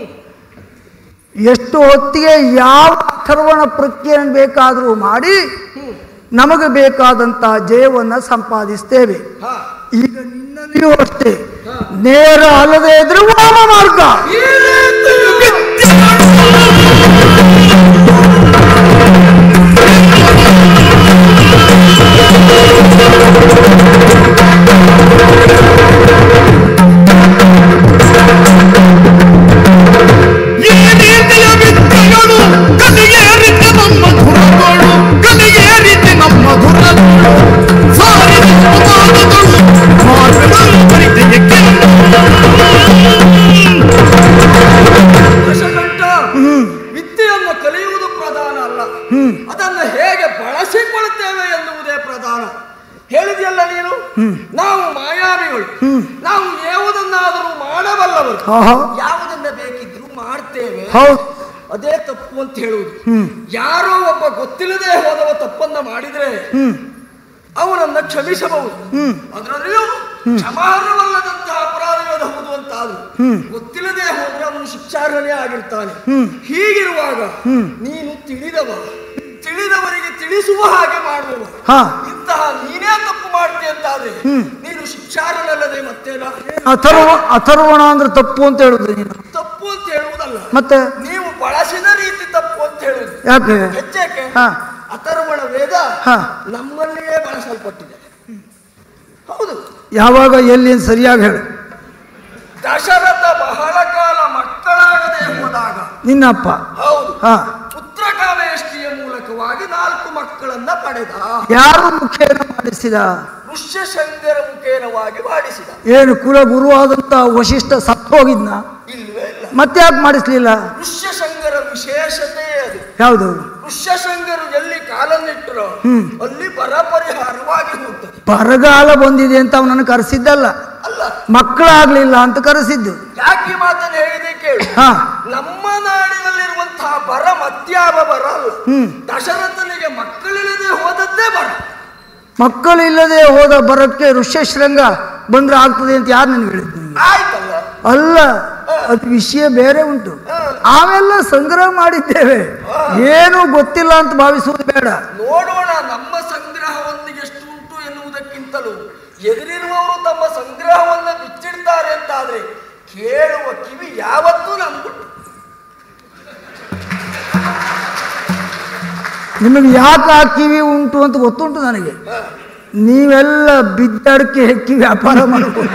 ಎಷ್ಟು ಹೊತ್ತಿಗೆ ಯಾವ ಅಥರ್ವಣ ಪ್ರಕ್ರಿಯೆಯನ್ನು ಬೇಕಾದರೂ ಮಾಡಿ ಹ್ಮ್ ನಮಗೆ ಬೇಕಾದಂಥ ಜಯವನ್ನು ಸಂಪಾದಿಸ್ತೇವೆ ಹಾ ಈಗ ನಿನ್ನಲ್ಲಿಯೂ ಅಷ್ಟೇ ಹಾ. ನೇರ ಅಲ್ಲದೆ ಇದ್ರೆ ವಾಮ ಮಾರ್ಗ ಈ ರೀತಿ ಈ ರೀತಿಯ ವಿದ್ಯೆಗಳು ಕಲಿಯೇರಿತ ನಮ್ಮ ಧುರಗಳು ಕಲಿಯೇರಿತ ನಮ್ಮ ಧುರಗಳು ಸಾರಿದ ಪ್ರಮಾಣಗಳು ಮಾರ್ಗಗಳು ಪರಿಚಯಕ್ಕೆ ದಶಕಂಠ ವಿದ್ಯೆಯನ್ನು ಕಲಿಯುವುದು ಪ್ರಧಾನ ಅಲ್ಲ ಅದನ್ನು ಹೇಗೆ ಬಳಸಿಕೊಳ್ಳುತ್ತೇವೆ ಎನ್ನುವುದೇ ಪ್ರಧಾನ ಹೇಳಿದೆಯಲ್ಲ ನೀನು ನಾವು ಮಾಯಾವಿಗಳು ನಾವು ಯಾವುದನ್ನಾದರೂ ಮಾಡಬಲ್ಲವರು ಆಹಾ. ಯಾವುದನ್ನ ಬೇಕಿದ್ರು ಮಾಡ್ತೇವೆ ಹೌದು ಅದೇ ತಪ್ಪು ಅಂತ ಹೇಳುವುದು ಯಾರೋ ಒಬ್ಬ ಗೊತ್ತಿಲ್ಲದೆ ಹೋದವ ತಪ್ಪನ್ನ ಮಾಡಿದ್ರೆ ಅವನನ್ನ ಕ್ಷಮಿಸಬಹುದು ಅದರಲ್ಲಿಯೂ ಕ್ಷಮಾರ್ಹವಲ್ಲದಂತಹ ಅಪರಾಧವೇನಬಹುದು ಅಂತ ಆದ್ರು ಗೊತ್ತಿಲ್ಲದೆ ಹೋದ್ರೆ ಅವನು ಶಿಕ್ಷಾರ್ಹನೇ ಆಗಿರ್ತಾನೆ ಹೀಗಿರುವಾಗ ನೀನು ತಿಳಿದವ ತಿಳಿದವರಿಗೆ ತಿಳಿಸುವ ಹಾಗೆ ಮಾಡುವವ ಹಾ ಇಂತಹ ನೀನೇ ತಪ್ಪು ಮಾಡ್ತೀಯ ಅಂತಾದ್ರೆ ನೀನು ಶಿಕ್ಷಾರ್ಹನಲ್ಲದೆ ಮತ್ತೇನ ಅಥರ್ವ ಅಥರ್ವಣ ಅಂದ್ರೆ ತಪ್ಪು ಅಂತ ಹೇಳುದು ನೀನು ತಪ್ಪು ಅಂತ ಹೇಳುವುದಲ್ಲ ಮತ್ತೆ ನೀವು ಬಳಸಿದ ರೀತಿ ತಪ್ಪು ಅಂತ ಹೇಳುದು ಯಾಕೆ ಹೆಚ್ಚೇಕೆ ಹಾ. ಅಥರ್ವಣ ವೇದ ಹಾ. ನಮ್ಮಲ್ಲಿಯೇ ಬಳಸಲ್ಪಟ್ಟಿದೆ ಹೌದು ಯಾವಾಗ ಎಲ್ಲಿ ಅಂತ ಸರಿಯಾಗಿ ಹೇಳು ದಶರಥ ಬಹಳ ಕಾಲ ಮಕ್ಕಳಾಗಿ ನಿನ್ನಪ್ಪ ಹೌದು ಹಾ ಪುತ್ರ ಕಾಮೇಷ್ಟಿಯ ಮೂಲಕವಾಗಿ ನಾಲ್ಕು ಮಕ್ಕಳನ್ನ ಪಡೆದ ಯಾರು ಮುಖೇನ ಮಾಡಿಸಿದ ಋಷ್ಯಶಂಕರ ಮುಖೇನವಾಗಿ ಮಾಡಿಸಿದ ಏನು ಕುಲ ಗುರುವಾದಂತ ವಶಿಷ್ಠ ಸತ್ತು ಹೋಗಿದ್ನ ಇಲ್ವೇ ಇಲ್ಲ ಮತ್ತೆ ಯಾಕೆ ಮಾಡಿಸ್ಲಿಲ್ಲ ಋಷ್ಯಶಂಕರ ವಿಶೇಷತೆ ಅದು ಯಾವುದು ಋಷ್ಯಶಂಕರು ಎಲ್ಲಿ ಕಾಲನ್ನಿಟ್ಟರೋ ಅಲ್ಲಿ ಬರ ಪರಿಹಾರವಾಗಿ ಹೋಗ್ತದೆ ಬರಗಾಲ ಬಂದಿದೆ ಅಂತ ಅವನನ್ನು ಕರೆಸಿದ್ದಲ್ಲ ಅಲ್ಲ ಮಕ್ಕಳಾಗ್ಲಿಲ್ಲ ಅಂತ ಕರೆಸಿದ್ದು ಯಾಕೆ ಈ ಮಾತನ್ನು ಹೇಳಿದೆ ಕೇಳು ಹಾ ನಮ್ಮ ನಾಡಿನಲ್ಲಿರುವಂತಹ ಬರ ಮತ್ಯಾವ ಬರ ಅಲ್ಲ ಹ್ಮ್. ದಶರಥನಿಗೆ ಮಕ್ಕಳಿಲ್ಲದೆ ಹೋದದ್ದೇ ಬರ ಮಕ್ಕಳಿಲ್ಲದೆ ಹೋದ ಬರಕ್ಕೆ ಋಷ್ಯಶೃಂಗ ಬಂದ್ರೆ ಆಗ್ತದೆ ಅಂತ ಯಾರು ನನಗೆ ಹೇಳಿದ್ದು ನಿನಗೆ? ಆಯ್ತಲ್ಲ ಅಲ್ಲ ಅದು ವಿಷಯ ಬೇರೆ ಉಂಟು ಆವೆಲ್ಲ ಸಂಗ್ರಹ ಮಾಡಿದ್ದೇವೆ ಏನು ಗೊತ್ತಿಲ್ಲ ಅಂತ ಭಾವಿಸುವುದು ಬೇಡ ನೋಡೋಣ ನಮ್ಮ ಸಂಗ್ರಹವನ್ನು ಎಷ್ಟು ಉಂಟು ಎನ್ನುವುದಕ್ಕಿಂತಲೂ ಎದುರಿರುವವರು ತಮ್ಮ ಸಂಗ್ರಹವನ್ನು ಬಿಚ್ಚಿಡ್ತಾರೆ ಅಂತಾದ್ರೆ ಕೇಳುವ ಕಿವಿ ಯಾವತ್ತೂ ನಮ್ಗುಂಟು ನಿಮಗೆ ಯಾಕೆ ಆ ಕಿವಿ ಉಂಟು ಅಂತ ಗೊತ್ತುಂಟು ನನಗೆ ನೀವೆಲ್ಲ ಬಿದ್ದಡಕ್ಕೆ ಹೆಕ್ಕಿ ವ್ಯಾಪಾರ ಮಾಡಬಹುದು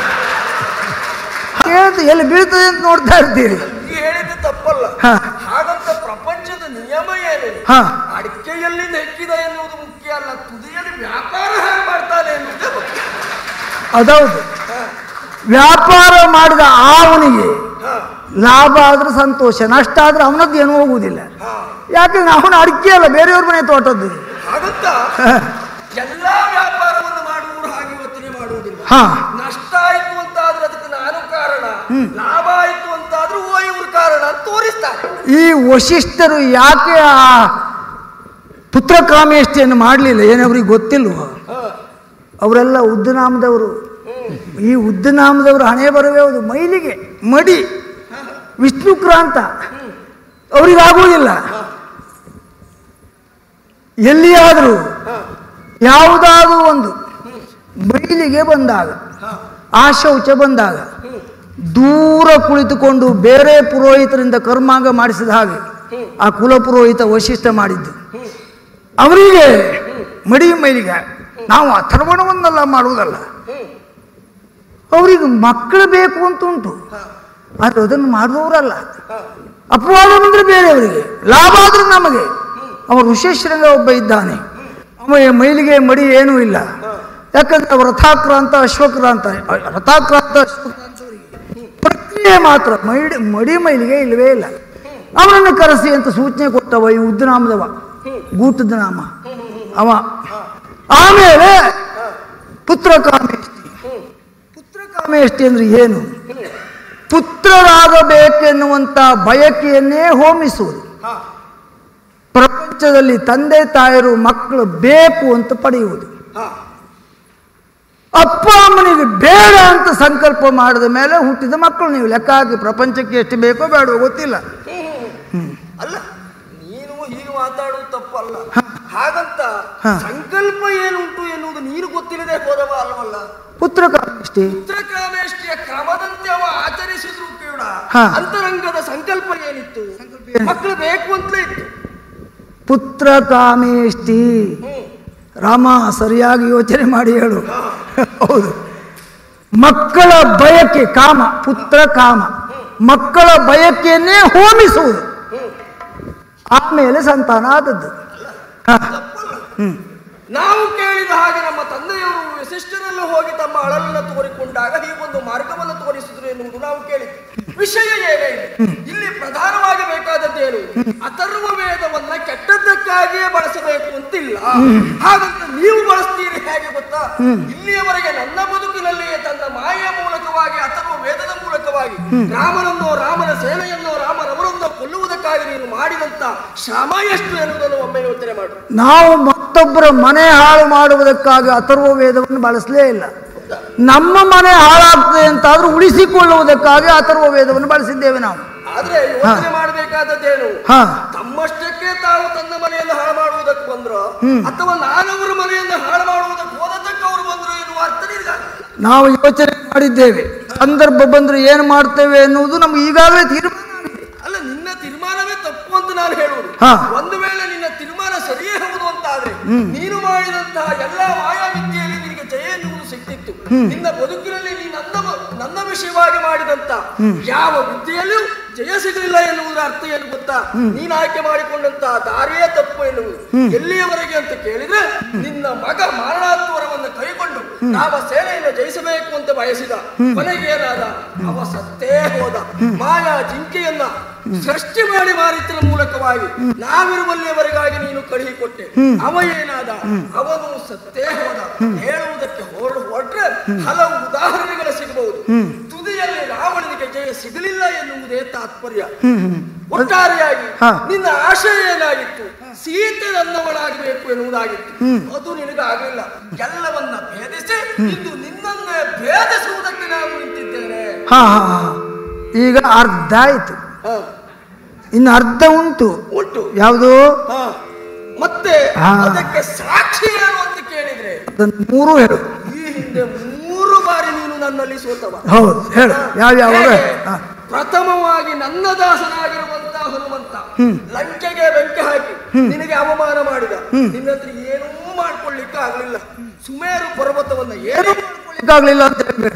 ಕೇಳ್ತು ಎಲ್ಲಿ ಬೀಳ್ತದೆ ಅಂತ ನೋಡ್ತಾ ಇರ್ತೀರಿ ಈ ಹೇಳಿದ್ದು ತಪ್ಪಲ್ಲ ಹಾ. ಹಾಗಂತ ಪ್ರಪಂಚದ ನಿಯಮ ಏನು ಹಾ ಅಡಿಕೆಯಲ್ಲಿ ನೆಕ್ಕಿದ ಎನ್ನುವುದು ಮುಖ್ಯ ಅಲ್ಲ ತುದಿಯಲ್ಲಿ ವ್ಯಾಪಾರ ಹೇಗೆ ಮಾಡ್ತಾನೆ ಎನ್ನುವುದೇ ಮುಖ್ಯ ಅದೌದು ವ್ಯಾಪಾರ ಮಾಡಿದ ಅವನಿಗೆ ಹಾ, ಲಾಭ ಆದ್ರೆ ಸಂತೋಷ ನಷ್ಟ ಆದ್ರೆ ಅವನದ್ದು ಏನೂ ಹೋಗುವುದಿಲ್ಲ ಹಾ. ಯಾಕಂದ್ರೆ ಅವನ ಅಡಿಕೆ ಅಲ್ಲ ಬೇರೆಯವ್ರ ಮನೆ ತೋಟದ್ದು ಹಾಗಂತ ಹ. ಎಲ್ಲಾ ವ್ಯಾಪಾರವನ್ನು ಮಾಡುವವರು ಹಾಗೆ ಯೋಚನೆ ಮಾಡುವುದಿಲ್ಲ ಹಾ ನಷ್ಟ ಆಯ್ತು ಅಂತ ಆದ್ರೆ ಅದಕ್ಕೆ ನಾನು ಕಾರಣ ಲಾಭ ಆಯ್ತು ಅಂತ ಆದ್ರೂ ಓ ಇವ್ರು ಕಾರಣ ಅಂತ ತೋರಿಸ್ತಾರೆ ಈ ವಶಿಷ್ಠರು ಯಾಕೆ ಆ ಪುತ್ರಕಾಮೇಷ್ಟಿಯನ್ನು ಮಾಡಲಿಲ್ಲ ಏನವ್ರಿಗೆ ಗೊತ್ತಿಲ್ವ ಅವರೆಲ್ಲ ಉದ್ದನಾಮದವರು ಈ ಉದ್ದನಾಮದವರು ಹಣೆ ಬರವೇ ಹೌದು ಮೈಲಿಗೆ ಮಡಿ ವಿಷ್ಣುಕ್ರಾಂತ ಅವರಿಗಾಗುವುದಿಲ್ಲ ಎಲ್ಲಿಯಾದರೂ ಯಾವುದಾದ್ರೂ ಒಂದು ಮೈಲಿಗೆ ಬಂದಾಗ ಆ ಶೌಚ ಬಂದಾಗ ದೂರ ಕುಳಿತುಕೊಂಡು ಬೇರೆ ಪುರೋಹಿತರಿಂದ ಕರ್ಮಾಂಗ ಮಾಡಿಸಿದ ಹಾಗೆ ಆ ಕುಲಪುರೋಹಿತ ವಶಿಷ್ಠ ಮಾಡಿದ್ದು ಅವರಿಗೆ ಮಡಿ ಮೈಲಿಗೆ ನಾವು ಅಥರ್ವಣವನ್ನೆಲ್ಲ ಮಾಡುವುದಲ್ಲ ಅವರಿಗೆ ಮಕ್ಕಳು ಬೇಕು ಅಂತ ಉಂಟು ಆದರೆ ಅದನ್ನು ಮಾಡುವವರಲ್ಲ ಅಪವಾದ ಬಂದ್ರೆ ಬೇರೆಯವರಿಗೆ ಲಾಭ ಆದ್ರೂ ನಮಗೆ ಅವ ಋಷೇಶ್ವರಂಗ ಒಬ್ಬ ಇದ್ದಾನೆ ಅವ ಮೈಲಿಗೆ ಮಡಿ ಏನೂ ಇಲ್ಲ ಯಾಕಂದ್ರೆ ಅವ ರಥಾಕ್ರಾಂತ ಅಶ್ವಕ್ರಾಂತ ರಥಾಕ್ರಾಂತ ಅಶ್ವಕ್ರಾಂತವರಿಗೆ ಪ್ರಕ್ರಿಯೆ ಮಾತ್ರ ಮೈಡಿ ಮಡಿ ಮೈಲಿಗೆ ಇಲ್ಲವೇ ಇಲ್ಲ ಅವನನ್ನು ಕರೆಸಿ ಅಂತ ಸೂಚನೆ ಕೊಟ್ಟವ ಈ ಉದ್ದನಾಮದವ ಗೂಟದ ನಾಮ ಅವ ಆಮೇಲೆ ಪುತ್ರ ಕಾಮೇಷ್ಟಿ ಪುತ್ರ ಕಾಮೇಷ್ಟಿ ಅಂದ್ರೆ ಏನು ಪುತ್ರರಾಗಬೇಕೆನ್ನುವಂತ ಬಯಕೆಯನ್ನೇ ಹೋಮಿಸುವುದು ಹಾ, ಪ್ರಪಂಚದಲ್ಲಿ ತಂದೆ ತಾಯರು ಮಕ್ಕಳು ಬೇಕು ಅಂತ ಪಡೆಯುವುದು ಹಾ. ಅಪ್ಪ ಅಮ್ಮನಿಗೆ ಬೇಡ ಅಂತ ಸಂಕಲ್ಪ ಮಾಡಿದ ಮೇಲೆ ಹುಟ್ಟಿದ ಮಕ್ಕಳು ನೀವು ಲೆಕ್ಕ ಹಾಕಿ ಪ್ರಪಂಚಕ್ಕೆ ಎಷ್ಟು ಬೇಕೋ ಬೇಡವೋ ಗೊತ್ತಿಲ್ಲ ಅಲ್ಲ ನೀನು ಹೀಗೆ ಮಾತಾಡುವುದು ತಪ್ಪಲ್ಲ ಹಾಗಂತ ಹಾ. ಸಂಕಲ್ಪ ಏನುಂಟು ಎನ್ನುವುದು ನೀನು ಗೊತ್ತಿಲ್ಲದೆ ಹೋದವ ಅಲ್ವಲ್ಲ ಪುತ್ರ ಕಾಮೇಷ್ಟಿ ಪುತ್ರಕಾಮೇಷ್ಟಿಯ ಕ್ರಮದಂತೆ ಅವ ಆಚರಿಸಿದ್ರು ಕೂಡ ಹಾ. ಅಂತರಂಗದ ಸಂಕಲ್ಪ ಏನಿತ್ತು ಏನಿತ್ತು? ಮಕ್ಕಳು ಬೇಕು ಅಂತಲೇ ಇತ್ತು ಪುತ್ರ ಕಾಮೇಷ್ಟಿ ಹ್ಮ್. ರಾಮ ಸರಿಯಾಗಿ ಯೋಚನೆ ಮಾಡಿ ಹೇಳು ಹೌದು ಮಕ್ಕಳ ಬಯಕೆ ಕಾಮ ಪುತ್ರ ಕಾಮ ಮಕ್ಕಳ ಬಯಕೆಯನ್ನೇ ಹೋಮಿಸುವುದು ಆಮೇಲೆ ಸಂತಾನ ಆದದ್ದು ಹ. ಹ್ಮ್ ನಾವು ಕೇಳಿದ ಹಾಗೆ ನಮ್ಮ ತಂದೆಯವರು ವಸಿಷ್ಠರಲ್ಲೂ ಹೋಗಿ ತಮ್ಮ ಅಳಲನ್ನು ತೋರಿಕೊಂಡಾಗ ಹೀಗೊಂದು ಮಾರ್ಗವನ್ನು ತೋರಿಸಿದ್ರು ಎನ್ನುವುದು ನಾವು ಕೇಳಿದ್ವಿ ವಿಷಯ ಏನೇ ಇದೆ ಇಲ್ಲಿ ಪ್ರಧಾನವಾಗಿ ಬೇಕಾದದ್ದೇನು ಅಥರ್ವ ವೇದವನ್ನ ಕೆಟ್ಟದ್ದಕ್ಕಾಗಿಯೇ ಬಳಸಬೇಕು ಅಂತಿಲ್ಲ ಹಾಗಂತ ನೀವು ಬಳಸ್ತೀರಿ ಹೇಗೆ ಗೊತ್ತಾ ಇಲ್ಲಿಯವರೆಗೆ ನನ್ನ ಬದುಕಿನಲ್ಲಿಯೇ ತನ್ನ ಮಾಯೆಯ ಮೂಲಕವಾಗಿ ಅಥರ್ವ ವೇದದ ಮೂಲಕವಾಗಿ ರಾಮನನ್ನೋ ರಾಮನ ಸೇನೆಯನ್ನೋ ರಾಮನವರನ್ನೋ ಕೊಲ್ಲುವುದಕ್ಕಾಗಿ ನೀನು ಮಾಡಿದಂತ ಶ್ರಮ ಎಷ್ಟು ಎನ್ನುವುದನ್ನು ಒಮ್ಮೆ ಯೋಚನೆ ಮಾಡು ನಾವು ಮತ್ತೊಬ್ಬರ ಮನೆ ಹಾಳು ಮಾಡುವುದಕ್ಕಾಗಿ ಅಥರ್ವ ವೇದವನ್ನು ಬಳಸಲೇ ಇಲ್ಲ ನಮ್ಮ ಮನೆ ಹಾಳಾಗ್ತದೆ ಅಂತಾದ್ರೂ ಉಳಿಸಿಕೊಳ್ಳುವುದಕ್ಕಾಗಿ ಅಥರ್ವ ವೇದವನ್ನು ಬಳಸಿದ್ದೇವೆ ನಾವು ಆದ್ರೆ ಯೋಚನೆ ಮಾಡಬೇಕಾದದ್ದೇನು ಹಾ ತಮ್ಮಷ್ಟಕ್ಕೆ ತಾವು ತನ್ನ ಮನೆಯನ್ನು ಹಾಳು ಮಾಡುವುದಕ್ಕೆ ಬಂದ್ರು ಅಥವಾ ನಾನವರ ಮನೆಯನ್ನು ಹಾಳು ಮಾಡುವುದಕ್ಕೆ ಹೋದದ್ದಕ್ಕೆ ಅವರು ಬಂದ್ರು ಎನ್ನುವ ಅರ್ಥ ನಿನಗೆ ನಾವು ಯೋಚನೆ ಮಾಡಿದ್ದೇವೆ ಸಂದರ್ಭ ಬಂದ್ರೆ ಏನು ಮಾಡ್ತೇವೆ ಎನ್ನುವುದು ನಮ್ಗೆ ಈಗಾಗಲೇ ತೀರ್ಮಾನ ಆಗಿದೆ. ಅಲ್ಲ ನಿನ್ನ ತೀರ್ಮಾನವೇ ತಪ್ಪು ಅಂತ ನಾನು ಹೇಳುವುದು ಹಾ. ಒಂದು ವೇಳೆ ನಿನ್ನ ತೀರ್ಮಾನ ಸರಿಯೇ ಹೌದು ಅಂತಾದ್ರೆ ನೀನು ಮಾಡಿದಂತಹ ಎಲ್ಲಾ ಮಾಯಾವಿದ್ಯೆಯಲ್ಲಿ ನಿನಗೆ ಜಯ ಎನ್ನುವುದು ಸಿಕ್ತಿತ್ತು ನಿನ್ನ ಬದುಕಿನಲ್ಲಿ ನೀ ನನ್ನ ನನ್ನ ವಿಷಯವಾಗಿ ಮಾಡಿದಂತ ಯಾವ ವಿದ್ಯೆಯಲ್ಲೂ ಜಯ ಸಿಗಲಿಲ್ಲ ಎನ್ನುವುದರ ಅರ್ಥ ಏನು ಗೊತ್ತಾ ನೀನು ಆಯ್ಕೆ ಮಾಡಿಕೊಂಡಂತಹ ದಾರಿಯೇ ತಪ್ಪು ಎನ್ನುವುದು ಎಲ್ಲಿಯವರೆಗೆ ಅಂತ ಕೇಳಿದ್ರೆ ನಿನ್ನ ಮಗ ಮಾರಣಾತ್ವರವನ್ನು ಕೈಗೊಂಡು ಯಾವ ಸೇನೆಯನ್ನು ಜಯಿಸಬೇಕು ಅಂತ ಬಯಸಿದ ಕೊನೆಗೆ ಏನಾದ ಅವ ಸತ್ತೇ ಹೋದ ಮಾಯಾ ಜಿಂಕೆಯನ್ನ ಸೃಷ್ಟಿ ಮಾಡಿ ಮಾರಿದ್ರ ಮೂಲಕವಾಗಿ ನಾವಿರುವಲ್ಲಿಯವರೆಗಾಗಿ ನೀನು ಕಳುಹಿಕೊಟ್ಟೆ ಅವ ಏನಾದ ಅವನು ಸತ್ತೇ ಹೋದ ಹೇಳುವುದಕ್ಕೆ ಹೊರಡು ಹೊರಟ್ರೆ ಹಲವು ಉದಾಹರಣೆಗಳು ಸಿಗಬಹುದು ತುದಿಯಲ್ಲಿ ರಾವಣನಿಗೆ ಜಯ ಸಿಗಲಿಲ್ಲ ಎನ್ನುವುದೇ ತಾತ್ಪರ್ಯ ಒಟ್ಟಾರೆಯಾಗಿ ಹಾ. ನಿನ್ನ ಆಶಯ ಏನಾಗಿತ್ತು ಸೀತೆ ನನ್ನವಳಾಗಬೇಕು ಎನ್ನುವುದಾಗಿತ್ತು ಅದು ನಿನಗಾಗಲಿಲ್ಲ ಎಲ್ಲವನ್ನ ಭೇದಿಸಿ ಇಂದು ನಿನ್ನನ್ನೇ ಭೇದಿಸುವುದಕ್ಕೆ ನಾನು ನಿಂತಿದ್ದೇನೆ ಹಾ ಹಾ ಹಾ ಈಗ ಅರ್ಧ ಆಯ್ತು ಹಾ, ಇನ್ನು ಅರ್ಧ ಉಂಟು ಉಂಟು ಯಾವುದು ಹಾ. ಮತ್ತೆ ಹಾ. ಅದಕ್ಕೆ ಸಾಕ್ಷಿ ಏನು ಅಂತ ಕೇಳಿದ್ರೆ ಅದನ್ನು ಮೂರು ಹೇಳು ಈ ಹಿಂದೆ ಮೂರು ಬಾರಿ ನೀನು ನನ್ನಲ್ಲಿ ಸೋತವ ಹೌದು ಹೇಳು ಯಾವ್ಯಾವ ಹೇಗೆ? ಹಾ ಪ್ರಥಮವಾಗಿ ನನ್ನ ದಾಸನಾಗಿರುವಂತ ಹನುಮಂತ ಲಂಕೆಗೆ ಬೆಂಕಿ ಹಾಕಿ ನಿನಗೆ ಅವಮಾನ ಮಾಡಿದ ನಿನ್ನ ಹತ್ರ ಏನೂ ಮಾಡ್ಕೊಳ್ಳಿಕ್ಕೆ ಆಗ್ಲಿಲ್ಲ ಸುಮೇರು ಪರ್ವತವನ್ನ ಏನು ಆಗ್ಲಿಲ್ಲ ಅಂತ ಹೇಳ್ಬೇಡ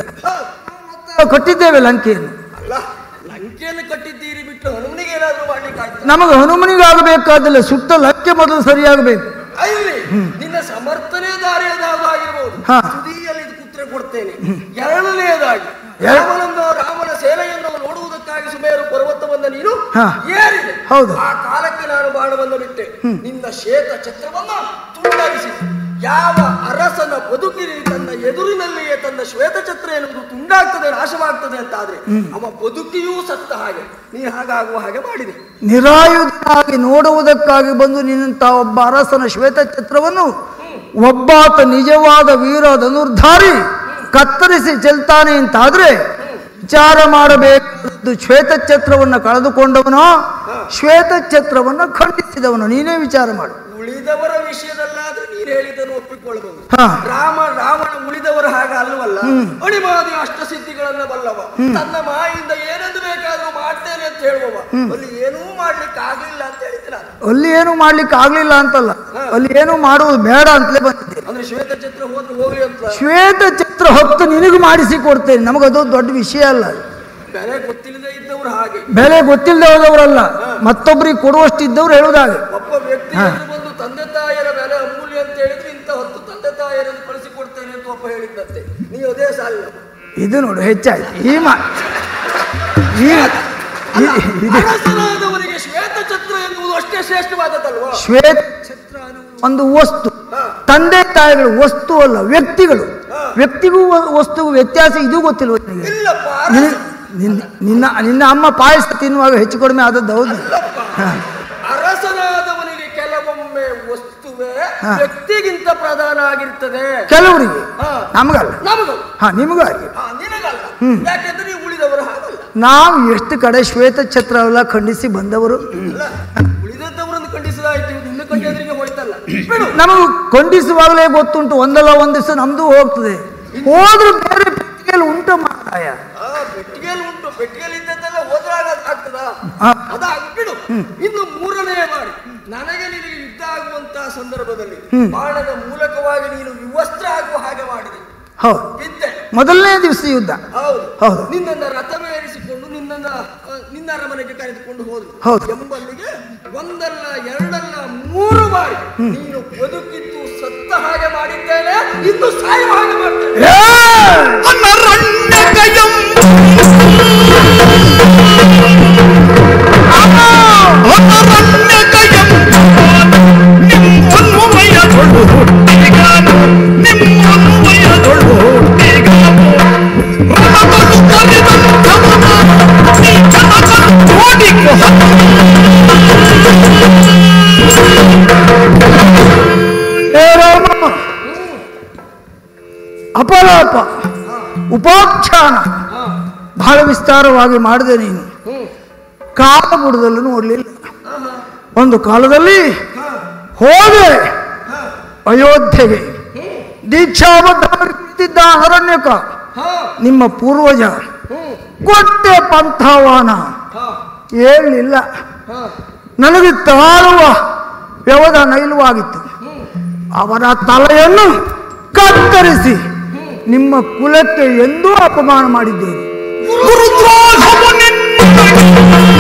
ಹಾ, ಕಟ್ಟಿದ್ದೇವೆ ಲಂಕೆಯನ್ನು ಅಲ್ಲ ಲಂಕೆಯನ್ನು ಕಟ್ಟಿದ್ದೀರಿ ಬಿಟ್ಟು ಹನುಮನಿಗೆ ಏನಾದ್ರೂ ಮಾಡ್ಲಿಕ್ಕೆ ಆಯ್ತಾ ನಮಗೆ ಹನುಮನಿಗಾಗಬೇಕಾದಿಲ್ಲ ಸುತ್ತ ಲಂಕೆ ಮೊದಲು ಸರಿಯಾಗಬೇಕು ಅಲ್ಲಿ ನಿನ್ನ ಸಮರ್ಥನೆ ದಾರಿಯದಾಗಿರಬಹುದು ಹಾ. ತುದಿಯಲ್ಲಿ ಇದು ಕುತ್ರೆ ಕೊಡ್ತೇನೆ ಎರಡನೆಯದಾಗಿ ಎರ- ರಾಮನನ್ನು ರಾಮನ ಸೇನೆಯನ್ನು ನೋಡುವುದಕ್ಕಾಗಿ ಸುಮೇರು ಪರ್ವತವನ್ನ ನೀನು ಹಾ. ಏರಿದೆ ಹೌದು. ಆ ಕಾಲಕ್ಕೆ ನಾನು ಬಾಣವನ್ನು ಬಿಟ್ಟೆ ನಿನ್ನ ಶ್ವೇತ ಛತ್ರವನ್ನ ತುಂಡರಿಸಿ ಯಾವ ಅರಸನ ಬದುಕಿರಿ ತನ್ನ ಎದುರಿನಲ್ಲಿಯೇ ತನ್ನ ಶ್ವೇತ ಛತ್ರ ಎನ್ನುವುದು ತುಂಡಾಗ್ತದೆ ನಾಶವಾಗ್ತದೆ ಅಂತ ಆದ್ರೆ ಅವ ಬದುಕಿಯೂ ಸತ್ತ ಹಾಗೆ ನೀ ಹಾಗಾಗುವ ಹಾಗೆ ಮಾಡಿದೆ ನಿರಾಯುಧನಾಗಿ ನೋಡುವುದಕ್ಕಾಗಿ ಬಂದು ನಿನ್ನಂತ ಒಬ್ಬ ಅರಸನ ಶ್ವೇತ ಛತ್ರವನ್ನು ಒಬ್ಬಾತ ನಿಜವಾದ ವೀರ ಧನುರ್ಧಾರಿ ಕತ್ತರಿಸಿ ಚೆಲ್ತಾನೆ ಅಂತಾದ್ರೆ ವಿಚಾರ ಮಾಡಬೇಕಾದದ್ದು ಶ್ವೇತ ಛತ್ರವನ್ನು ಕಳೆದುಕೊಂಡವನೋ ಶ್ವೇತ ಛತ್ರವನ್ನು ಖಂಡಿಸಿದವನು ನೀನೇ ವಿಚಾರ ಮಾಡು ಉಳಿದವರ ವಿಷಯದಲ್ಲಾದ್ರೂ ನೀನು ಹೇಳಿದ್ದನ್ನು ಒಪ್ಪಿಕೊಳ್ಳಬಹುದು ಹಾ. ರಾಮ ರಾವಣ ಉಳಿದವರ ಹಾಗ ಅಲ್ಲವಲ್ಲ ಅಣಿಮಾದಿ ಅಷ್ಟಸಿದ್ಧಿಗಳನ್ನ ಬಲ್ಲವ ತನ್ನ ಮಾಯಿಂದ ಏನೆಂದು ಬೇಕಾದ್ರೂ ಮಾಡ್ತೇನೆ ಅಂತ ಹೇಳುವವ ಅಲ್ಲಿ ಏನೂ ಮಾಡ್ಲಿಕ್ಕೆ ಆಗ್ಲಿಲ್ಲ ಅಂತ ಹೇಳಿದ್ರೆ ನಾನು. ಅಲ್ಲಿ ಏನು ಮಾಡ್ಲಿಕ್ಕೆ ಆಗ್ಲಿಲ್ಲ ಅಂತಲ್ಲ ಅಲ್ಲಿ ಏನು ಮಾಡುವುದು ಬೇಡ ಅಂತಲೇ ಬಂದಿದೆ ಅಂದ್ರೆ ಶ್ವೇತ ಚಿತ್ರ ಹೋದ್ರೆ ಹೋಗ್ಲಿ ಅಂತ ಶ್ವೇತ ಛತ್ರ ಹೊತ್ತು ನಿನಗೂ ಮಾಡಿಸಿ ಕೊಡ್ತೇನೆ ನಮಗದು ದೊಡ್ಡ ವಿಷಯ ಅಲ್ಲ ಬೆಲೆ ಗೊತ್ತಿಲ್ಲದೆ ಇದ್ದವರು ಹಾಗೆ ಬೆಲೆ ಗೊತ್ತಿಲ್ಲದೆ ಹೋದವರಲ್ಲ ಮತ್ತೊಬ್ಬರಿಗೆ ಕೊಡುವಷ್ಟು ಇದ್ದವ್ರು ಹೇಳುವುದಾಗೆ ಒಬ್ಬ ವ್ಯಕ್ತಿ ಎದುರು ಬಂದು ತಂದೆ ತಾಯಿಯರ ಬೆಲೆ ಅಮೂಲ್ಯ ಅಂತ ಹೇಳಿದ್ರೆ ಇಂಥ ಹತ್ತು ತಂದೆ ತಾಯಿಯರನ್ನು ಕಳಿಸಿಕೊಡ್ತೇನೆ ಅಂತ ಒಬ್ಬ ಹೇಳಿದ್ದಂತೆ ನೀವು ಅದೇ ಸಾಲಿನ ಇದು ನೋಡು ಹೆಚ್ಚಾಯ್ತು ಈ ಮಾ ಈ ಈ- ಇದು ಅರಸನಾದವನಿಗೆ ಶ್ವೇತ ಛತ್ರ ಎನ್ನುವುದು ಅಷ್ಟೇ ಶ್ರೇಷ್ಠವಾದದ್ದಲ್ವಾ ಶ್ವೇತ ಛತ್ರ ಅನ್ನುವುದು ಒಂದು ವಸ್ತು ತಂದೆ ತಾಯಿಗಳು ವಸ್ತು ಅಲ್ಲ ವ್ಯಕ್ತಿಗಳು ವ್ಯಕ್ತಿಗೂ ವ- ವಸ್ತುಗೂ ವ್ಯತ್ಯಾಸ ಇದು ಗೊತ್ತಿಲ್ವ ನಿನಗೆ ಇಲ್ಲಪ್ಪ ನಿನ್ನ- ನಿನ್ನ- ನಿನ್ನ ನಿನ್ನ ಅಮ್ಮ ಪಾಯಸ ತಿನ್ನುವಾಗ ಹೆಚ್ಚು ಕಡಿಮೆ ಆದದ್ದು ಹೌದು ಅಲ್ಲಪ್ಪ ಹಾ. ಅರಸನಾದವನಿಗೆ ಕೆಲವೊಮ್ಮೆ ವಸ್ತುವೇ ಹಾ. ವ್ಯಕ್ತಿಗಿಂತ ಪ್ರಧಾನ ಆಗಿರ್ತದೆ ಕೆಲವರಿಗೆ ಹಾ. ನಮಗಲ್ಲ ನಮಗೂ ಹಾ ನಿಮಗೂ ಹಾಗೆ ಹಾ, ನಿನಗಲ್ಲ ಯಾಕೆಂದ್ರೆ ನೀವು ಉಳಿದವರು ಹಾಗಲ್ಲ ನಾವು ಎಷ್ಟು ಕಡೆ ಶ್ವೇತ ಛತ್ರ ಎಲ್ಲ ಖಂಡಿಸಿ ಬಂದವರು ಅಲ್ಲ ಉಳಿದದ್ದವರನ್ನು ಖಂಡಿಸಿದಾಯ್ತು ನಿನ್ನ ಕಂಡಿದ್ರಿಗೆ ಹೋಯ್ತಲ್ಲ ಬಿಡು ನಮಗೆ ಖಂಡಿಸುವಾಗಲೇ ಗೊತ್ತುಂಟು ಒಂದಲ್ಲ ಒಂದು ದಿವಸ ನಮ್ದು ಹೋಗ್ತದೆ ಹೋದ್ರೂ ಬೇರೆ ಪೆಟ್ಟಿಗೆಯಲ್ಲಿ ಉಂಟು ಮಾರಾಯ ಆ ಪೆಟ್ಟಿಗೆಯಲ್ಲಿ ಉಂಟು ಪೆಟ್ಟಿಗೆಯಲ್ಲಿ ಇದ್ದದ್ದೆಲ್ಲ ಹೋದ್ರಾಗ ಆಗ್ತದ ಹಾ. ಅದಾಗ ಬಿಡು ಇನ್ನು ಮೂರನೇ ಮಾಡಿ ನನಗೆ ನಿನಗೆ ಯುದ್ಧ ಆಗುವಂತಹ ಸಂದರ್ಭದಲ್ಲಿ ಬಾಣದ ಮೂಲಕವಾಗಿ ನೀನು ವಿವಸ್ತ್ರ ಆಗುವ ಹಾಗೆ ಮಾಡಿದೆ ಹೌದು ಬಿದ್ದೆ ಮೊದಲನೇ ದಿವಸ ಯುದ್ಧ ಹೌದು ಹೌದು. ನಿನ್ನನ್ನ ರಥವೇರಿಸಿಕೊಂಡು ನಿನ್ನನ್ನ ಆ, ನಿನ್ನ ಅರಮನೆಗೆ ಕರೆದುಕೊಂಡು ಹೋದ್ರು ಹೌದು. ಎಂಬಲ್ಲಿಗೆ ಒಂದಲ್ಲ ಎರಡಲ್ಲ ಮೂರು ಬಾರಿ ನೀನು ಬದುಕಿದ್ದು ಸತ್ತ ಹಾಗೆ ಮಾಡಿದ್ದೇನೆ ಇನ್ನು ಸಾಯುವ ಹಾಗೆ ಮಾಡ್ತೇನೆ ಅನರಣ್ಯಕಯಂ ಅನರಣ್ಯಕಯಂ ನಿಮ್ಮನ್ವಯದೊಳು ಹುಟ್ಟಿಗಾನು ನಿಮ್ಮನ್ವಯದೊಳು ಹುಟ್ಟಿಗಾನು ರಣದೊಳು ಕರೆದಂಥವನ ನೀ ಜನಕನು ಜೋಡಿಕೊ ಹೇ ರಾಮ ಅಪಲಾಪ ಉಪಾಖ್ಯಾನ ಬಹಳ ವಿಸ್ತಾರವಾಗಿ ಮಾಡಿದೆ ನೀನು ಕಾಲ ಬುಡದಲ್ಲೂ ನೋಡಲಿಲ್ಲ ಒಂದು ಕಾಲದಲ್ಲಿ ಹೋದೆ ಅಯೋಧ್ಯೆಗೆ ದೀಕ್ಷಾಬದ್ಧವಾಗಿ ಕುಳಿತಿದ್ದ ಅರಣ್ಯಕ ಹಾ ನಿಮ್ಮ ಪೂರ್ವಜ ಕೊಟ್ಟೆ ಪಂಥಾವಾನ ಹಾ ಹೇಳಲಿಲ್ಲ ಹಾ ನನಗೆ ತಾಳುವ ವ್ಯವಧಾನ ಇಲ್ಲವಾಗಿತ್ತು ಅವರ ತಲೆಯನ್ನು ಕತ್ತರಿಸಿ ನಿಮ್ಮ ಕುಲಕ್ಕೆ ಎಂದೂ ಅಪಮಾನ ಮಾಡಿದ್ದೇನೆ ಗುರುದ್ರೋಹವು ನಿನ್ನ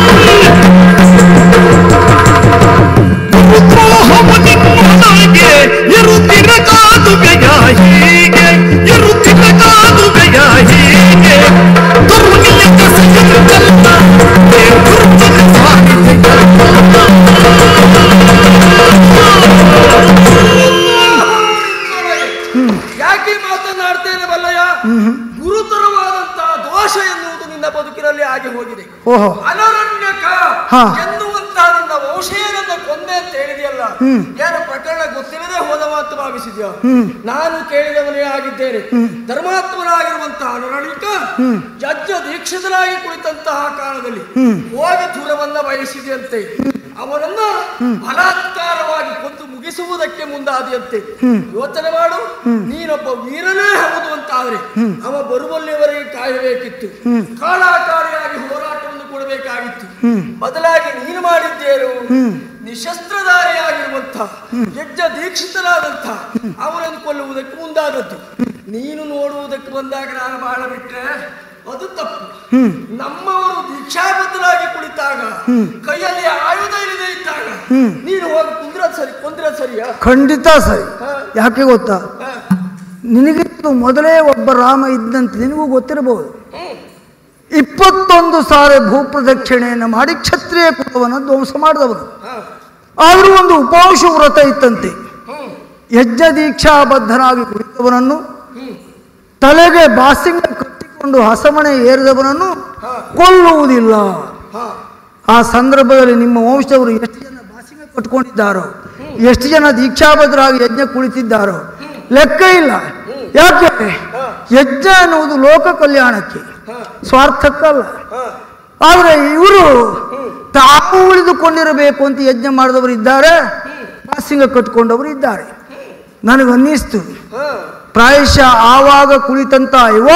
ಆಗಿ ಹೋಗಿದೆ ಓಹೋ ಅನರಣ್ಯಕ ಹಾ. ಎನ್ನುವಂತಹ ನನ್ನ ವಂಶೀಯರನ್ನ ಕೊಂದೆ ಅಂತ ಹೇಳಿದೆಯಲ್ಲ ಹ್ಮ್. ಏನು ಪ್ರಕರಣ ಗೊತ್ತಿಲ್ಲದೆ ಹೋದ ಮಾತು ಭಾವಿಸಿದ್ಯಾ ಹ್ಮ್. ನಾನು ಕೇಳಿದವನೇ ಆಗಿದ್ದೇನೆ ಧರ್ಮಾತ್ಮನಾಗಿರುವಂತಹ ಅನರಣ್ಯಕ ಜಜ್ಜ ದೀಕ್ಷಿತನಾಗಿ ಕುಳಿತಂತಹ ಕಾಲದಲ್ಲಿ ಹ್ಮ್. ಹೋಗಿ ದೂರವನ್ನ ಬಯಸಿದೆಯಂತೆ ಅವನನ್ನ ಬಲಾತ್ಕಾರವಾಗಿ ಕೊಂದು ಮುಗಿಸುವುದಕ್ಕೆ ಮುಂದಾದಿಯಂತೆ ಯೋಚನೆ ಮಾಡು ನೀನೊಬ್ಬ ವೀರನೇ ಹೌದು ಅಂತಾದ್ರೆ ಅವ ಬರುವಲ್ಲಿಯವರೆಗೆ ಕಾಯಬೇಕಿತ್ತು ಕಾಳಾಕಾರಿಯಾಗಿ ಹೋರಾಟವನ್ನು ಕೊಡಬೇಕಾಗಿತ್ತು ಬದಲಾಗಿ ನೀನು ಮಾಡಿದ್ದೇನು ನಿಶಸ್ತ್ರಧಾರಿಯಾಗಿರುವಂತ ಯಜ್ಜ ದೀಕ್ಷಿತನಾದಂತ ಅವನನ್ನು ಕೊಲ್ಲುವುದಕ್ಕೆ ಮುಂದಾದದ್ದು ನೀನು ನೋಡುವುದಕ್ಕೆ ಬಂದಾಗ ನಾನು ಬಾಳ ಬಿಟ್ರೆ ಅದು ತಪ್ಪು ನಮ್ಮವರು ದೀಕ್ಷಾಬದ್ಧರಾಗಿ ಕುಳಿತಾಗ ಕೈಯಲ್ಲಿ ಆಯುಧ ಇಲ್ಲದೆ ಇದ್ದಾಗ ನೀನು ಹೋಗಿ ಕುಂದ್ರದ್ ಸರಿ ಕೊಂದ್ರದ್ ಸರಿಯಾ ಖಂಡಿತ ಸರಿ ಹಾ. ಯಾಕೆ ಗೊತ್ತಾ ಹಾ. ನಿನಗಿಂತ ಮೊದಲೇ ಒಬ್ಬ ರಾಮ ಇದ್ದಂತೆ ನಿನಗೂ ಗೊತ್ತಿರಬಹುದು ಹ್ಮ್. ಇಪ್ಪತ್ತೊಂದು ಸಾರಿ ಭೂಪ್ರದಕ್ಷಿಣೆಯನ್ನು ಮಾಡಿ ಕ್ಷತ್ರಿಯ ಕುಲವನ್ನು ಧ್ವಂಸ ಮಾಡಿದವನು ಹಾ. ಆದರೂ ಒಂದು ಉಪವಾಸ ವ್ರತ ಇತ್ತಂತೆ ಹ್ಮ್. ಯಜ್ಞ ದೀಕ್ಷಾಬದ್ಧನಾಗಿ ಕುಳಿತವನನ್ನು ಹ್ಮ್. ತಲೆಗೆ ಬಾಸಿಂಗ ಕಟ್ಟಿಕೊಂಡು ಹಸಮಣೆ ಏರಿದವನನ್ನು ಹಾ. ಕೊಲ್ಲುವುದಿಲ್ಲ ಹಾ. ಆ ಸಂದರ್ಭದಲ್ಲಿ ನಿಮ್ಮ ವಂಶದವರು ಎಷ್ಟು ಜನ ಬಾಸಿಂಗ ಕಟ್ಕೊಂಡಿದ್ದಾರೋ ಎಷ್ಟು ಜನ ದೀಕ್ಷಾಬದ್ಧರಾಗಿ ಯಜ್ಞ ಕುಳಿತಿದ್ದಾರೋ ಲೆಕ್ಕ ಇಲ್ಲ ಯಾಕೆ ಯಜ್ಞ ಅನ್ನುವುದು ಲೋಕ ಕಲ್ಯಾಣಕ್ಕೆ ಹಾ. ಸ್ವಾರ್ಥಕ್ಕಲ್ಲ ಹಾ. ಆದರೆ ಇವರು ತಾವು ಉಳಿದುಕೊಂಡಿರಬೇಕು ಅಂತ ಯಜ್ಞ ಮಾಡಿದವರು ಇದ್ದಾರೆ ಬಾಸಿಂಗ ಕಟ್ಕೊಂಡವರು ಇದ್ದಾರೆ ನನಗನ್ನಿಸ್ತು ಹಾ. ಪ್ರಾಯಶಃ ಆವಾಗ ಕುಳಿತಂತ ಇವ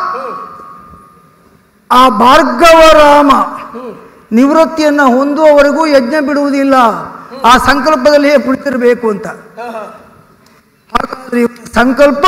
ಆ ಭಾರ್ಗವ ರಾಮ ನಿವೃತ್ತಿಯನ್ನ ಹೊಂದುವವರೆಗೂ ಯಜ್ಞ ಬಿಡುವುದಿಲ್ಲ ಆ ಸಂಕಲ್ಪದಲ್ಲಿಯೇ ಕುಳಿತಿರಬೇಕು ಅಂತ ಹಾ. ಹಾ. ಹಾಗಾದ್ರೆ ಇವರ ಸಂಕಲ್ಪ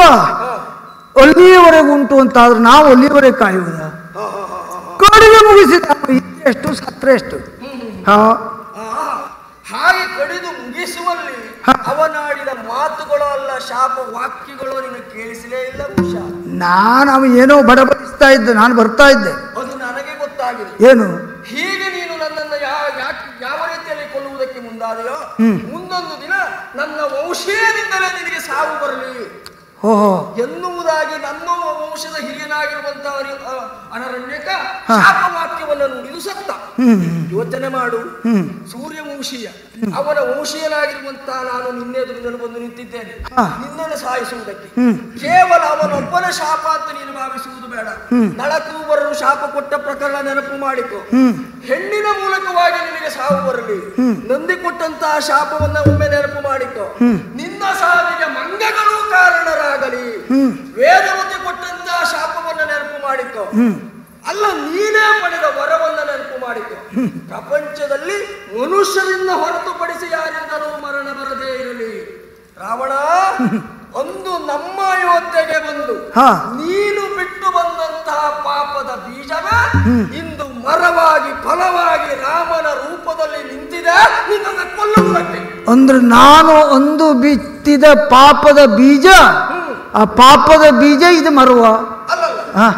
ಅಲ್ಲಿಯವರೆಗೂ ಉಂಟು ಅಂತ ಆದ್ರೆ ನಾವು ಅಲ್ಲಿಯವರೆಗೆ ಕಾಯುವುದ ಹಾ. ಹಾ. ಹಾ. ಹಾ. ಕಡಿಮೆ ಮುಗಿಸಿದ ಎಷ್ಟು ಸತ್ರ ಎಷ್ಟು ಹಾ ಆಹಾ. ಹಾಗೆ ಕಡಿದು ಮುಗಿಸುವಲ್ಲಿ ಹ. ಅವನಾಡಿದ ಮಾತುಗಳು ಅಲ್ಲ ಶಾಪ ವಾಕ್ಯಗಳು ನಿನಗೆ ಕೇಳಿಸಲೇ ಇಲ್ಲ ಉಷಾ ನಾನು ಅವ ಏನೋ ಬಡಬಡಿಸ್ತಾ ಇದ್ದೆ ನಾನು ಬರ್ತಾ ಇದ್ದೆ ಅದು ನನಗೆ ಗೊತ್ತಾಗಿದೆ ಏನು ಹೀಗೆ ನೀನು ನನ್ನನ್ನು ಯಾ- ಯಾಕ್- ಯಾವ ರೀತಿಯಲ್ಲಿ ಕೊಲ್ಲುವುದಕ್ಕೆ ಮುಂದಾದೆಯೋ ಹ್ಮ್. ಮುಂದೊಂದು ದಿನ ನನ್ನ ವಂಶೀಯದಿಂದಲೇ ನಿನಗೆ ಸಾವು ಬರಲಿ ಓಹೋ ಎನ್ನುವುದಾಗಿ ನಮ್ಮ ವಂಶದ ಹಿರಿಯನಾಗಿರುವಂತಹ ಅರಿ- ಅ- ಅನರಣ್ಯಕ ಹ. ಶಾಪವಾಕ್ಯವನ್ನು ನುಡಿದು ಸತ್ತ ಹ್ಮ್ ಯೋಚನೆ ಮಾಡು ಹ್ಮ್ ಸೂರ್ಯ ವಂಶೀಯ ಅವನ ವಂಶೀಯನಾಗಿರುವಂತಹ ನಾನು ನಿನ್ನೆದುರಿನಲ್ಲಿ ಬಂದು ನಿಂತಿದ್ದೇನೆ ಹ. ನಿನ್ನನ್ನು ಸಾಯಿಸುವುದಕ್ಕೆ ಹ್ಮ್. ಕೇವಲ ಅವನೊಬ್ಬನ ಶಾಪ ಅಂತ ನೀನು ಭಾವಿಸುವುದು ಬೇಡ ನಳಕ್ಕೂ ಬರಲು ಶಾಪ ಕೊಟ್ಟ ಪ್ರಕರಣ ನೆನಪು ಮಾಡಿಕೊ ಹ್ಮ್ ಹೆಣ್ಣಿನ ಮೂಲಕವಾಗಿ ನಿನಗೆ ಸಾವು ಬರಲಿ ನಂದಿ ಕೊಟ್ಟಂತಹ ಶಾಪವನ್ನ ಒಮ್ಮೆ ನೆನಪು ಮಾಡಿಕೊ ನಿನ್ನ ಸಾವಿಗೆ ಮಂಗಗಳು ಕಾರಣರಾಗಲಿ ವೇದವತಿ ಕೊಟ್ಟಂತಹ ಶಾಪವನ್ನ ನೆನಪು ಮಾಡಿಕೊ ಅಲ್ಲ ನೀನೇ ಪಡೆದ ವರವನ್ನ ನೆನಪು ಮಾಡಿಕೊ ಪ್ರಪಂಚದಲ್ಲಿ ಮನುಷ್ಯರಿಂದ ಹೊರತುಪಡಿಸಿ ಯಾರಿಂದಲೂ ಮರಣ ಬರದೇ ಇರಲಿ ರಾವಣ ಒಂದು ನಮ್ಮ ಅಯೋಧ್ಯೆಗೆ ಬಂದು ಹಾ. ನೀನು ಬಿಟ್ಟು ಬಂದಂತಹ ಪಾಪದ ಬೀಜವೇ ಇಂದು ಮರವಾಗಿ ಫಲವಾಗಿ ರಾಮನ ರೂಪದಲ್ಲಿ ನಿಂತಿದೆ ನಿನ್ನನ್ನು ಕೊಲ್ಲುವುದಕ್ಕೆ ಅಂದ್ರೆ ನಾನು ಒಂದು ಬಿತ್ತಿದ ಪಾಪದ ಬೀಜ ಆ ಪಾಪದ ಬೀಜ ಇದು ಮರುವ ಅಲ್ಲಲ್ಲ ಹಾ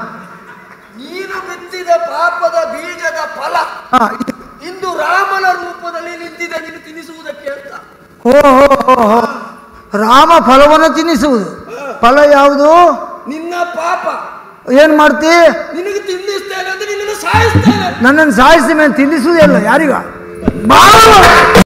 ನೀನು ಬಿತ್ತಿದ ಪಾಪದ ಬೀಜದ ಫಲ ಹಾ ಇಂದು ರಾಮನ ರೂಪದಲ್ಲಿ ನಿಂತಿದೆ ನೀನು ತಿನ್ನಿಸುವುದಕ್ಕೆ ಅಂತ ಓ ಹೋ, ಹೋ, ಹೋ. ರಾಮ ಫಲವನ್ನು ತಿನ್ನಿಸುವುದು ಫಲ ಯಾವುದು ನಿನ್ನ ಪಾಪ ಏನ್ ಮಾಡ್ತಿ ನಿನಗೆ ತಿನ್ನಿಸ್ತೇನೆ ಅಂದ್ರೆ ನಿನ್ನನ್ನು ಸಾಯಿಸ್ತೇನೆ ನನ್ನನ್ನು ಸಾಯಿಸಿ ಮೇಲೆ ತಿನ್ನಿಸುವುದಿಲ್ಲ ಯಾರಿಗ ಬಾಳ